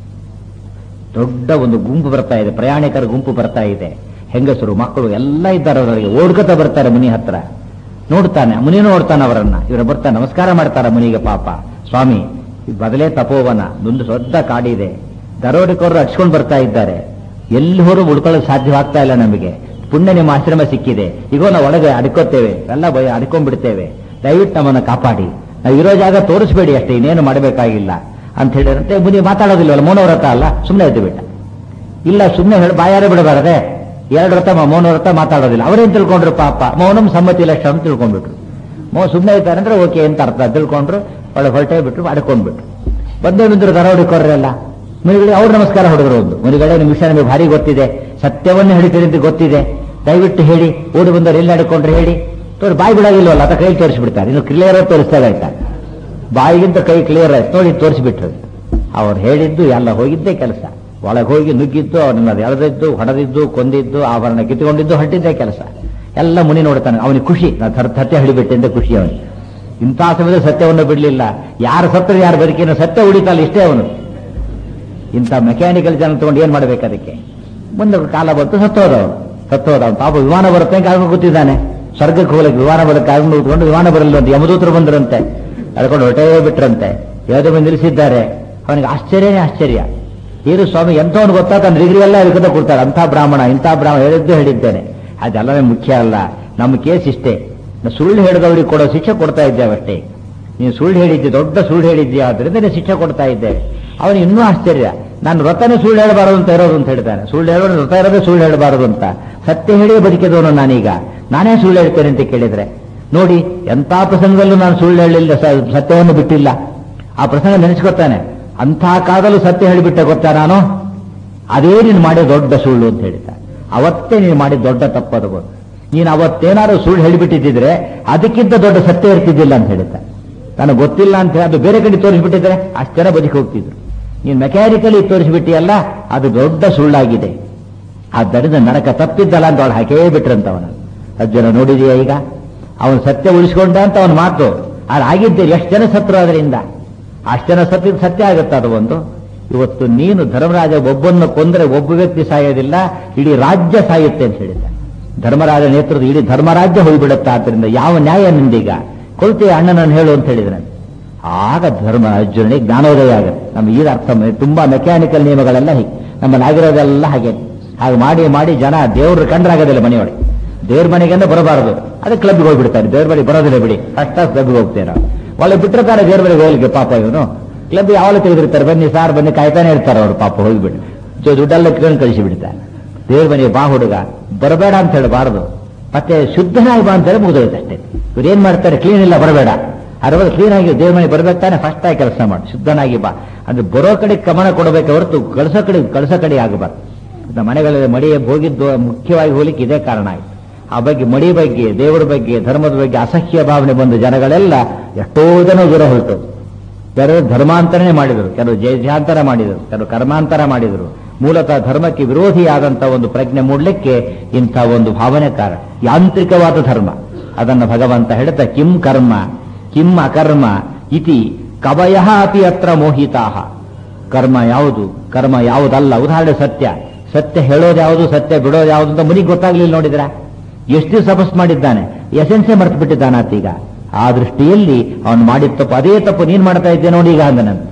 ದೊಡ್ಡ ಒಂದು ಗುಂಪು ಬರ್ತಾ ಇದೆ ಪ್ರಯಾಣಿಕರ ಗುಂಪು ಬರ್ತಾ ಇದೆ ಹೆಂಗಸರು ಮಕ್ಕಳು ಎಲ್ಲ ಇದ್ದಾರೆ ಅವರಿಗೆ ಓಡ್ಕೊತ ಬರ್ತಾರೆ ಮುನಿ ಹತ್ರ ನೋಡ್ತಾನೆ ಮುನಿ ನೋಡ್ತಾನೆ ಅವರನ್ನ ಇವರು ಬರ್ತಾನೆ ನಮಸ್ಕಾರ ಮಾಡ್ತಾರ ಮುನಿಗೆ ಪಾಪ ಸ್ವಾಮಿ ಇದು ಬದಲೇ ತಪೋವನ ಒಂದು ದೊಡ್ಡ ಕಾಡಿದೆ ದರೋಡಿಕೋರು ಹಚ್ಕೊಂಡು ಬರ್ತಾ ಇದ್ದಾರೆ ಎಲ್ಲಿ ಹೋರು ಉಳ್ಕೊಳ್ಳೋಕೆ ಸಾಧ್ಯವಾಗ್ತಾ ಇಲ್ಲ ನಮಗೆ ಪುಣ್ಯ ನಿಮ್ಮ ಆಶ್ರಮ ಸಿಕ್ಕಿದೆ ಈಗೋ ನಾವು ಒಳಗೆ ಅಡ್ಕೋತೇವೆ ಎಲ್ಲ ಭಯ ಅಡ್ಕೊಂಡ್ಬಿಡ್ತೇವೆ ದಯವಿಟ್ಟು ನಮ್ಮನ್ನು ಕಾಪಾಡಿ ನಾವು ಇರೋ ಜಾಗ ತೋರಿಸ್ಬೇಡಿ ಅಷ್ಟೇ ಇನ್ನೇನು ಮಾಡಬೇಕಾಗಿಲ್ಲ ಅಂತ ಹೇಳಿರಂತೆ ಮುನಿ ಮಾತಾಡೋದಿಲ್ವಲ್ಲ ಮೌನವ್ರತ ಅಲ್ಲ ಸುಮ್ಮನೆ ಎದ್ದು ಬಿಟ್ಟ ಇಲ್ಲ ಸುಮ್ಮನೆ ಹೇಳಿ ಬಾಯಾರೆ ಬಿಡಬಾರದೆ ಎರಡು ವ್ರತ ಮ- ಮೌನ ವ್ರತ ಮಾತಾಡೋದಿಲ್ಲ ಅವರೇನ್ ತಿಳ್ಕೊಂಡ್ರು ಪಾಪ ಮೌನಂ ಸಮ್ಮತಿ ಲಕ್ಷಣ ಅಂತ ತಿಳ್ಕೊಂಡ್ಬಿಟ್ರು ಮೌ ಸುಮ್ಮನೆ ಇದ್ದಾರೆ ಅಂದ್ರೆ ಓಕೆ ಅಂತ ಅರ್ಥ ತಿಳ್ಕೊಂಡ್ರು ಒಳಗೆ ಹೊರಟೇ ಬಿಟ್ರು ಅಡ್ಕೊಂಡ್ಬಿಟ್ರು ಬಂದೇ ಬಿದ್ದರು ದರೋಡಿಕೋರೆಲ್ಲ ಮುನಿಗಳಿಗೆ ಅವ್ರು ನಮಸ್ಕಾರ ಹೊಡೆದ್ರು ಒಂದು ಮುನಿಗಳೇ ನಿಮ್ಮ ವಿಷಯ ನಮಗೆ ಭಾರಿ ಗೊತ್ತಿದೆ ಸತ್ಯವನ್ನೇ ಹೇಳ್ತೀರಿ ಅಂತ ಗೊತ್ತಿದೆ ದಯವಿಟ್ಟು ಹೇಳಿ ಓಡಿ ಬಂದವರು ಎಲ್ಲಿ ಅಡ್ಕೊಂಡ್ರೆ ಹೇಳಿ ತೋರಿ ಬಾಯಿ ಬಿಡಾಗಿಲ್ವಲ್ಲ ಅದ ಕೈ ತೋರಿಸ್ಬಿಡ್ತಾರೆ ಇನ್ನು ಕ್ಲಿಯರ್ ತೋರಿಸ್ತಾ ಆಯ್ತಾ ಬಾಯಿಗಿಂತ ಕೈ ಕ್ಲಿಯರ್ ಆಯ್ತು ನೋಡಿ ತೋರಿಸ್ಬಿಟ್ರು ಅವ್ರು ಹೇಳಿದ್ದು ಎಲ್ಲ ಹೋಗಿದ್ದೇ ಕೆಲಸ ಒಳಗೆ ಹೋಗಿ ನುಗ್ಗಿದ್ದು ಅವನನ್ನ ಎಳೆದಿದ್ದು ಹೊಡೆದಿದ್ದು ಕೊಂದಿದ್ದು ಆಭರಣ ಕಿತ್ತುಕೊಂಡಿದ್ದು ಹೊಟ್ಟಿದ್ದೇ ಕೆಲಸ ಎಲ್ಲ ಮುನಿ ನೋಡ್ತಾನೆ ಅವನಿಗೆ ಖುಷಿ ನಾ ಥರ್ ಸತ್ಯ ಹಿಡಿಬಿಟ್ಟೆ ಅಂತ ಖುಷಿ ಅವನಿಗೆ ಇಂಥ ಸಮಯದಲ್ಲಿ ಸತ್ಯವನ್ನು ಬಿಡಲಿಲ್ಲ ಯಾರು ಸತ್ತರು ಯಾರು ಬದುಕಿನ ಸತ್ಯ ಉಳಿತಲ್ಲ ಇಷ್ಟೇ ಅವನು ಇಂಥ ಮೆಕ್ಯಾನಿಕಲ್ ಜನ ತಗೊಂಡು ಏನ್ ಮಾಡ್ಬೇಕು ಅದಕ್ಕೆ ಮುಂದೆ ಕಾಲ ಬಂತು ಸತ್ತೋದವನು ಸತ್ತೋದ ಅವನು ಪಾಪ ವಿಮಾನ ಬರುತ್ತೆ ಕಾಯ್ಕೊಂಡು ಕೂತಿದ್ದಾನೆ ಸ್ವರ್ಗಕ್ಕೆ ಹೋಗ್ಲಿಕ್ಕೆ ವಿಮಾನ ಬರುತ್ತೆ ಕಾಯ್ಕೊಂಡು ಕೂತ್ಕೊಂಡು ವಿಮಾನ ಬರಲ್ಲ ಅಂತ ಯಮದೂತರು ಬಂದ್ರಂತೆ ಎಳ್ಕೊಂಡು ಹೊರಟೇ ಬಿಟ್ರಂತೆ ಯಾವುದೋ ಬಂದು ನಿಲ್ಲಿಸಿದ್ದಾರೆ ಅವನಿಗೆ ಆಶ್ಚರ್ಯನೇ ಆಶ್ಚರ್ಯ ಏನು ಸ್ವಾಮಿ ಎಂಥವನು ಗೊತ್ತಾ ತನ್ನ ಡಿಗ್ರಿ ಎಲ್ಲ ಇದಕ್ಕೆ ಕೊಡ್ತಾರೆ ಅಂಥ ಬ್ರಾಹ್ಮಣ ಇಂಥ ಬ್ರಾಹ್ಮಣ ಹೇಳಿದ್ದು ಹೇಳಿದ್ದೇನೆ ಅದೆಲ್ಲವೇ ಮುಖ್ಯ ಅಲ್ಲ ನಮ್ಮ ಕೇಸ್ ಇಷ್ಟೇ ನಾವು ಸುಳ್ಳು ಹೇಳಿದವರಿಗೆ ಕೊಡೋ ಶಿಕ್ಷೆ ಕೊಡ್ತಾ ಇದ್ದೇವೆ ಅಷ್ಟೇ ನೀನು ಸುಳ್ಳು ಹೇಳಿದ್ದೆ ದೊಡ್ಡ ಸುಳ್ಳು ಹೇಳಿದ್ದೆ ಆದ್ರಿಂದ ನೀನು ಶಿಕ್ಷೆ ಕೊಡ್ತಾ ಇದ್ದೇವೆ ಅವನು ಇನ್ನೂ ಆಶ್ಚರ್ಯ ನಾನು ವ್ರತನೇ ಸುಳ್ಳು ಹೇಳಬಾರದು ಅಂತ ಇರೋದು ಅಂತ ಹೇಳ್ತಾನೆ ಸುಳ್ಳು ಹೇಳೋದು ವ್ರತ ಇರೋದೇ ಸುಳ್ಳು ಹೇಳಬಾರದು ಅಂತ ಸತ್ಯ ಹೇಳಿ ಬದುಕಿದವನು ನಾನೀಗ ನಾನೇ ಸುಳ್ಳು ಹೇಳ್ತೇನೆ ಅಂತ ಕೇಳಿದ್ರೆ ನೋಡಿ ಎಂಥ ಪ್ರಸಂಗದಲ್ಲೂ ನಾನು ಸುಳ್ಳು ಹೇಳಿಲ್ಲ ಸ- ಸತ್ಯವನ್ನು ಬಿಟ್ಟಿಲ್ಲ ಆ ಪ್ರಸಂಗ ನೆನೆಸ್ಕೊತಾನೆ ಅಂಥ ಕಾಲದಲ್ಲೂ ಸತ್ಯ ಹೇಳಿಬಿಟ್ಟೆ ಗೊತ್ತಾ ನಾನು ಅದೇ ನೀನು ಮಾಡಿದ ದೊಡ್ಡ ಸುಳ್ಳು ಅಂತ ಹೇಳಿದ ಅವತ್ತೇ ನೀನು ಮಾಡಿದ ದೊಡ್ಡ ತಪ್ಪದು ಗೊತ್ತು ನೀನು ಅವತ್ತೇನಾದ್ರು ಸುಳ್ಳು ಹೇಳಿಬಿಟ್ಟಿದ್ದಿದ್ರೆ ಅದಕ್ಕಿಂತ ದೊಡ್ಡ ಸತ್ಯ ಇರ್ತಿದ್ದಿಲ್ಲ ಅಂತ ಹೇಳಿದ್ದ ನನಗೆ ಗೊತ್ತಿಲ್ಲ ಅಂತ ಹೇಳಿ ಅದು ಬೇರೆ ಕಡೆ ತೋರಿಸ್ಬಿಟ್ಟಿದ್ರೆ ಅಷ್ಟು ಜನ ಬದುಕಿ ಹೋಗ್ತಿದ್ರು ನೀನು ಮೆಕ್ಯಾನಿಕಲಿ ತೋರಿಸ್ಬಿಟ್ಟಿಯಲ್ಲ ಅದು ದೊಡ್ಡ ಸುಳ್ಳಾಗಿದೆ ಆದ್ದರಿಂದ ನರಕ ತಪ್ಪಿದ್ದಲ್ಲ ಅಂತ ಅವಳು ಹಾಕೇ ಬಿಟ್ರಂತ ಅವನು ಅರ್ಜುನ ನೋಡಿದೆಯಾ ಈಗ ಅವನು ಸತ್ಯ ಉಳಿಸ್ಕೊಂಡ ಅಂತ ಅವನ ಮಾತು ಅದು ಆಗಿದ್ದೆ ಎಷ್ಟು ಜನ ಸತ್ರು ಅದರಿಂದ ಅಷ್ಟು ಜನ ಸತ್ತಿದ್ದು ಸತ್ಯ ಆಗುತ್ತೆ ಅದು ಒಂದು ಇವತ್ತು ನೀನು ಧರ್ಮರಾಜ ಒಬ್ಬನ್ನು ಕೊಂದರೆ ಒಬ್ಬ ವ್ಯಕ್ತಿ ಸಾಯೋದಿಲ್ಲ ಇಡೀ ರಾಜ್ಯ ಸಾಯುತ್ತೆ ಅಂತ ಹೇಳಿದ್ದ ಧರ್ಮರಾಜ ನೇತೃತ್ವ ಇಡೀ ಧರ್ಮರಾಜ್ಯ ಹೋಗ್ಬಿಡುತ್ತೆ ಆದ್ದರಿಂದ ಯಾವ ನ್ಯಾಯ ನಿಂದೀಗ ಕೊಳ್ತೀಯ ಅಣ್ಣನನ್ನು ಹೇಳು ಅಂತ ಹೇಳಿದ್ರೆ ಆಗ ಧರ್ಮ ಅರ್ಜುನನಿಗೆ ಜ್ಞಾನೋದಯ ಆಗುತ್ತೆ ನಮ್ಗೆ ಈಗ ಅರ್ಥ ಮ- ತುಂಬಾ ಮೆಕ್ಯಾನಿಕಲ್ ನಿಯಮಗಳೆಲ್ಲ ಹೀಗೆ ನಮ್ಮಲ್ಲಿ ಆಗಿರೋದೆಲ್ಲ ಹಾಗೆ ಹಾಗೆ ಮಾಡಿ ಮಾಡಿ ಜನ ದೇವ್ರ ಕಂಡ್ರಾಗೋದಿಲ್ಲ ಮನೆಯೊಳಗೆ ದೇವ್ರ ಮನೆಗೆಂದ ಬರಬಾರದು ಅದಕ್ಕೆ ಕ್ಲಬ್ಗೆ ಹೋಗ್ಬಿಡ್ತಾರೆ ದೇವ್ರ ಮನೆಗೆ ಬರೋದಿಲ್ಲ ಬಿಡಿ ಕಷ್ಟ ಕ್ಲಬ್ಗೆ ಹೋಗ್ತೇವೆ ನಾವು ಒಳ್ಳೆ ಬಿಟ್ಟಿರ್ತಾರೆ ದೇವ್ರ ಮನೆಗೆ ಹೋಗ್ಲಿಕ್ಕೆ ಪಾಪ ಇವನು ಕ್ಲಬ್ ಯಾವಾಗ ತೆಗೆದಿರ್ತಾರೆ ಬನ್ನಿ ಸಾರ್ ಬನ್ನಿ ಕಾಯ್ತಾನೆ ಇರ್ತಾರೆ ಅವ್ರು ಪಾಪ ಹೋಗ್ಬಿಟ್ಟು ಸೊ ದುಡ್ಡೆಲ್ಲ ಇಟ್ಕೊಂಡು ಕಳಿಸಿ ಬಿಡ್ತಾರೆ ದೇವ್ರ ಮನೆಗೆ ಬಾ ಹುಡುಗ ಬರಬೇಡ ಅಂತ ಹೇಳಬಾರದು ಮತ್ತೆ ಶುದ್ಧನಾಗಿ ಬಾ ಅಂತೇಳಿ ಮುಗಿದೋಯ್ತು ಅಷ್ಟೇ ಇವ್ರು ಏನ್ ಮಾಡ್ತಾರೆ ಕ್ಲೀನ್ ಇಲ್ಲ ಬರಬೇಡ ಅರವತ್ತು ಕ್ಲೀನ್ ಆಗಿ ದೇವ್ರ ಮನೆಗೆ ಬರ್ಬೇಕು ತಾನೆ ಫಸ್ಟ್ ಆಗಿ ಕೆಲಸ ಮಾಡಿ ಶುದ್ಧನಾಗಿ ಬಾ ಅಂದ್ರೆ ಬರೋ ಕಡೆ ಗಮನ ಕೊಡಬೇಕು ಹೊರತು ಕಳಿಸೋ ಕಡೆ ಕಳಿಸೋ ಕಡೆ ಆಗಬಾರ್ದು ನಮ್ಮ ಮನೆಗಳಲ್ಲಿ ಮಡಿ ಹೋಗಿದ್ದು ಮುಖ್ಯವಾಗಿ ಹೋಗ್ಲಿಕ್ಕೆ ಇದೇ ಕಾರಣ ಆಯ್ತು ಆ ಬಗ್ಗೆ ಮಡಿ ಬಗ್ಗೆ ದೇವರ ಬಗ್ಗೆ ಧರ್ಮದ ಬಗ್ಗೆ ಅಸಹ್ಯ ಭಾವನೆ ಬಂದ ಜನಗಳೆಲ್ಲ ಎಷ್ಟೋ ಜನ ದೂರ ಹೊರಟು ಕೆಲವರು ಧರ್ಮಾಂತರನೇ ಮಾಡಿದರು ಕೆಲವು ಜಯಜಾಂತರ ಮಾಡಿದರು ಕೆಲವು ಕರ್ಮಾಂತರ ಮಾಡಿದರು ಮೂಲತಃ ಧರ್ಮಕ್ಕೆ ವಿರೋಧಿಯಾದಂಥ ಒಂದು ಪ್ರಜ್ಞೆ ಮೂಡಲಿಕ್ಕೆ ಇಂಥ ಒಂದು ಭಾವನೆ ಕಾರಣ ಯಾಂತ್ರಿಕವಾದ ಧರ್ಮ ಅದನ್ನು ಭಗವಂತ ಹೇಳ್ತಾ ಕಿಂ ಕರ್ಮ ಕಿಂ ಅಕರ್ಮ ಇತಿ ಕವಯ ಅಪಿ ಅತ್ರ ಮೋಹಿತಾಹ ಕರ್ಮ ಯಾವುದು ಕರ್ಮ ಯಾವುದಲ್ಲ ಉದಾಹರಣೆ ಸತ್ಯ ಸತ್ಯ ಹೇಳೋದು ಯಾವುದು ಸತ್ಯ ಬಿಡೋದು ಯಾವುದು ಅಂತ ಮುನಿಗೆ ಗೊತ್ತಾಗ್ಲಿಲ್ಲ ನೋಡಿದ್ರ ಎಷ್ಟು ದಿವಸ ತಪಸ್ ಮಾಡಿದ್ದಾನೆ ಎಸೆನ್ಸೇ ಮರ್ತು ಬಿಟ್ಟಿದ್ದಾನಾತೀಗ ಆ ದೃಷ್ಟಿಯಲ್ಲಿ ಅವನು ಮಾಡಿದ ತಪ್ಪು ಅದೇ ತಪ್ಪು ನೀನ್ ಮಾಡ್ತಾ ಇದ್ದೆ ನೋಡಿ ಈಗ ಅಂದ ನಾನು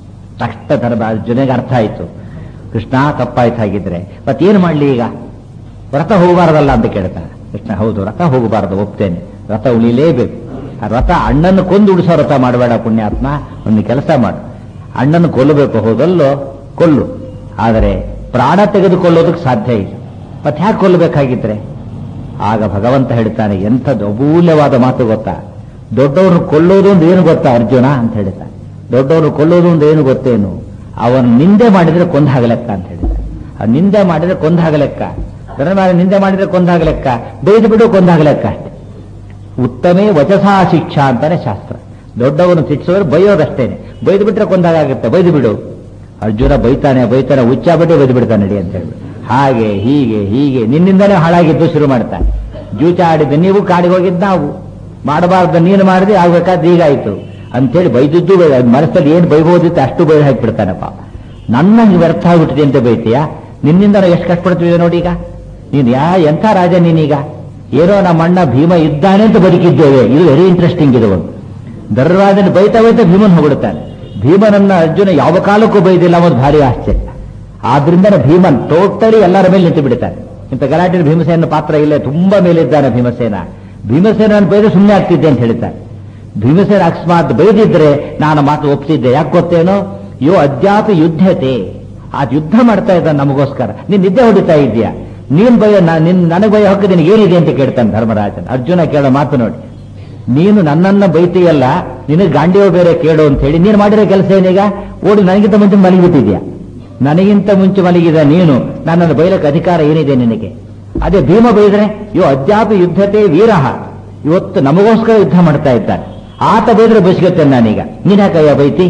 ತಕ್ಷಣ ಧರ್ಮ ಅರ್ಜುನಿಗೆ ಅರ್ಥ ಆಯ್ತು ಕೃಷ್ಣ ತಪ್ಪಾಯ್ತು ಹಾಗಿದ್ರೆ ಮತ್ತೇನು ಮಾಡ್ಲಿ ಈಗ ವ್ರತ ಹೋಗಬಾರದಲ್ಲ ಅಂತ ಕೇಳ್ತಾನೆ ಕೃಷ್ಣ ಹೌದು ವ್ರತ ಹೋಗಬಾರದು ಒಪ್ತೇನೆ ವ್ರತ ಉಳಿಲೇಬೇಕು ಆ ವ್ರತ ಅಣ್ಣನ್ನು ಕೊಂದು ಉಳಿಸೋ ವ್ರತ ಮಾಡಬೇಡ ಪುಣ್ಯಾತ್ಮ ಒಂದು ಕೆಲಸ ಮಾಡು ಅಣ್ಣನ್ನು ಕೊಲ್ಲಬೇಕು ಹೋದಲ್ಲೋ ಕೊಲ್ಲು ಆದರೆ ಪ್ರಾಣ ತೆಗೆದುಕೊಳ್ಳೋದಕ್ಕೆ ಸಾಧ್ಯ ಇಲ್ಲ ಮತ್ತೆ ಯಾಕೆ ಕೊಲ್ಲಬೇಕಾಗಿದ್ರೆ ಆಗ ಭಗವಂತ ಹೇಳ್ತಾನೆ ಎಂಥದ್ದು ಅಮೂಲ್ಯವಾದ ಮಾತು ಗೊತ್ತಾ ದೊಡ್ಡವ್ರನ್ನ ಕೊಲ್ಲೋದು ಅಂದ್ರೆ ಏನು ಗೊತ್ತಾ ಅರ್ಜುನ ಅಂತ ಹೇಳ್ತಾನೆ ದೊಡ್ಡವ್ರನ್ನ ಕೊಲ್ಲೋದು ಅಂದ್ರೆ ಏನು ಗೊತ್ತೇನು ಅವನು ನಿಂದೆ ಮಾಡಿದ್ರೆ ಕೊಂದಾಗಲೆಕ್ಕ ಅಂತ ಹೇಳ್ತಾನೆ ಆ ನಿಂದೆ ಮಾಡಿದ್ರೆ ಕೊಂದಾಗಲೆಕ್ಕ ಅದರ ಮೇಲೆ ನಿಂದೆ ಮಾಡಿದ್ರೆ ಕೊಂದಾಗಲೆಕ್ಕ ಬೈದು ಬಿಡು ಕೊಂದಾಗಲೆಕ್ಕ ಅಷ್ಟೇ ಉತ್ತಮೇ ವಚಸಾ ಶಿಕ್ಷಾ ಅಂತಾನೆ ಶಾಸ್ತ್ರ ದೊಡ್ಡವನು ಶಿಕ್ಷಿಸಿದ್ರೆ ಬೈಯೋದಷ್ಟೇನೆ ಬೈದು ಬಿಟ್ರೆ ಕೊಂದಾಗುತ್ತೆ ಬೈದು ಬಿಡು ಅರ್ಜುನ ಬೈತಾನೆ ಬೈತಾನೆ ಉಚ್ಚಾಬಟ್ಟೆ ಬೈದು ಬಿಡ್ತಾನೆ ನಡಿ ಅಂತ ಹೇಳಿ ಹಾಗೆ ಹೀಗೆ ಹೀಗೆ ನಿನ್ನಿಂದಲೇ ಹಾಳಾಗಿದ್ದು ಶುರು ಮಾಡ್ತಾನೆ ಜೂಚ ಆಡಿದ್ದು ನೀವು ಕಾಡಿಗೆ ಹೋಗಿದ್ದು ನಾವು ಮಾಡಬಾರ್ದು ನೀನು ಮಾಡಿದ್ರೆ ಆಗ್ಬೇಕಾದ್ರೆ ಹೀಗಾಯ್ತು ಅಂತೇಳಿ ಬೈದಿದ್ದು ಬೈ- ಅದ್ ಮನಸ್ಸಲ್ಲಿ ಏನು ಬೈಬೋದಿತ್ತು ಅಷ್ಟು ಬೈ ಹಾಕಿಬಿಡ್ತಾನಪ್ಪ ನನ್ನ ಹಂಗೆ ವ್ಯರ್ಥ ಆಗ್ಬಿಟ್ಟಿದೆ ಅಂತ ಬೈತೀಯ ನಿನ್ನಿಂದ ನಾವು ಎಷ್ಟು ಕಷ್ಟಪಡ್ತೀವಿ ನೋಡಿ ಈಗ ನೀನು ಯಾ ಎಂಥ ರಾಜ ನೀನೀಗ ಏನೋ ನಮ್ಮ ಅಣ್ಣ ಭೀಮ ಇದ್ದಾನೆ ಅಂತ ಬದುಕಿದ್ದೇವೆ ಇದು ವೆರಿ ಇಂಟ್ರೆಸ್ಟಿಂಗ್ ಇದು ಒಂದು ಧರ್ಮರಾಜನ ಬೈತಾ ಬೈತಾ ಭೀಮನ್ ಹೊಗಡುತ್ತಾನೆ ಭೀಮನನ್ನ ಅರ್ಜುನ ಯಾವ ಕಾಲಕ್ಕೂ ಬೈದಿಲ್ಲ ಅನ್ನೋದು ಭಾರಿ ಆಶ್ಚರ್ಯ ಆದ್ರಿಂದ ಭೀಮನ್ ಟೋಟಲಿ ಎಲ್ಲರ ಮೇಲೆ ನಿಂತು ಬಿಡ್ತಾನೆ ಇಂಥ ಗಲಾಟೆ ಭೀಮಸೇನ ಪಾತ್ರ ಇಲ್ಲೇ ತುಂಬಾ ಮೇಲಿದ್ದಾನೆ ಭೀಮಸೇನ ಭೀಮಸೇನ ಬೈದ್ರೆ ಸುಮ್ಮನೆ ಆಗ್ತಿದ್ದೆ ಅಂತ ಹೇಳ್ತಾನೆ ಭೀಮಸೇನ ಅಕಸ್ಮಾತ್ ಬೈದಿದ್ರೆ ನಾನು ಮಾತು ಒಪ್ತಿದ್ದೆ ಯಾಕೆ ಗೊತ್ತೇನೋ ಯೋ ಅದ್ಯಾಪಿ ಯುದ್ಧತೆ ಆ ಯುದ್ಧ ಮಾಡ್ತಾ ಇದ್ದಾನೆ ನಮಗೋಸ್ಕರ ನೀನ್ ನಿದ್ದೆ ಹೊಡಿತಾ ಇದೀಯಾ ನೀನ್ ಬಯ ನಿನ್ ನನಗೆ ಬಯ ಹಕ್ಕು ನಿನಗೆ ಏನಿದೆ ಅಂತ ಕೇಳ್ತಾನೆ ಧರ್ಮರಾಜನ್ ಅರ್ಜುನ ಕೇಳೋ ಮಾತು ನೋಡಿ ನೀನು ನನ್ನನ್ನ ಬೈತೀಯಲ್ಲ ನಿನಗೆ ಗಾಂಡಿಯೋ ಬೇರೆ ಕೇಳು ಅಂತ ಹೇಳಿ ನೀನು ಮಾಡಿರೋ ಕೆಲಸ ಏನೀಗ ಓಡಿ ನನಗಿಂತ ಮುಂಚೆ ಮಲಗಿಬಿಟ್ಟಿದ್ಯಾ ನನಗಿಂತ ಮುಂಚೆ ಮಲಗಿದ ನೀನು ನನ್ನನ್ನು ಬೈಲಕ್ಕೆ ಅಧಿಕಾರ ಏನಿದೆ ನಿನಗೆ ಅದೇ ಭೀಮ ಬೈದ್ರೆ ಯೋ ಅದ್ಯಾಪಿ ಯುದ್ಧತೆ ವೀರಹ ಇವತ್ತು ನಮಗೋಸ್ಕರ ಯುದ್ಧ ಮಾಡ್ತಾ ಇದ್ದಾನೆ ಆತ ಬೈದ್ರೆ ಬಸ್ಕೊತೇನೆ ನಾನೀಗ ನೀನ್ಯಾಕಯ್ಯ ಬೈತಿ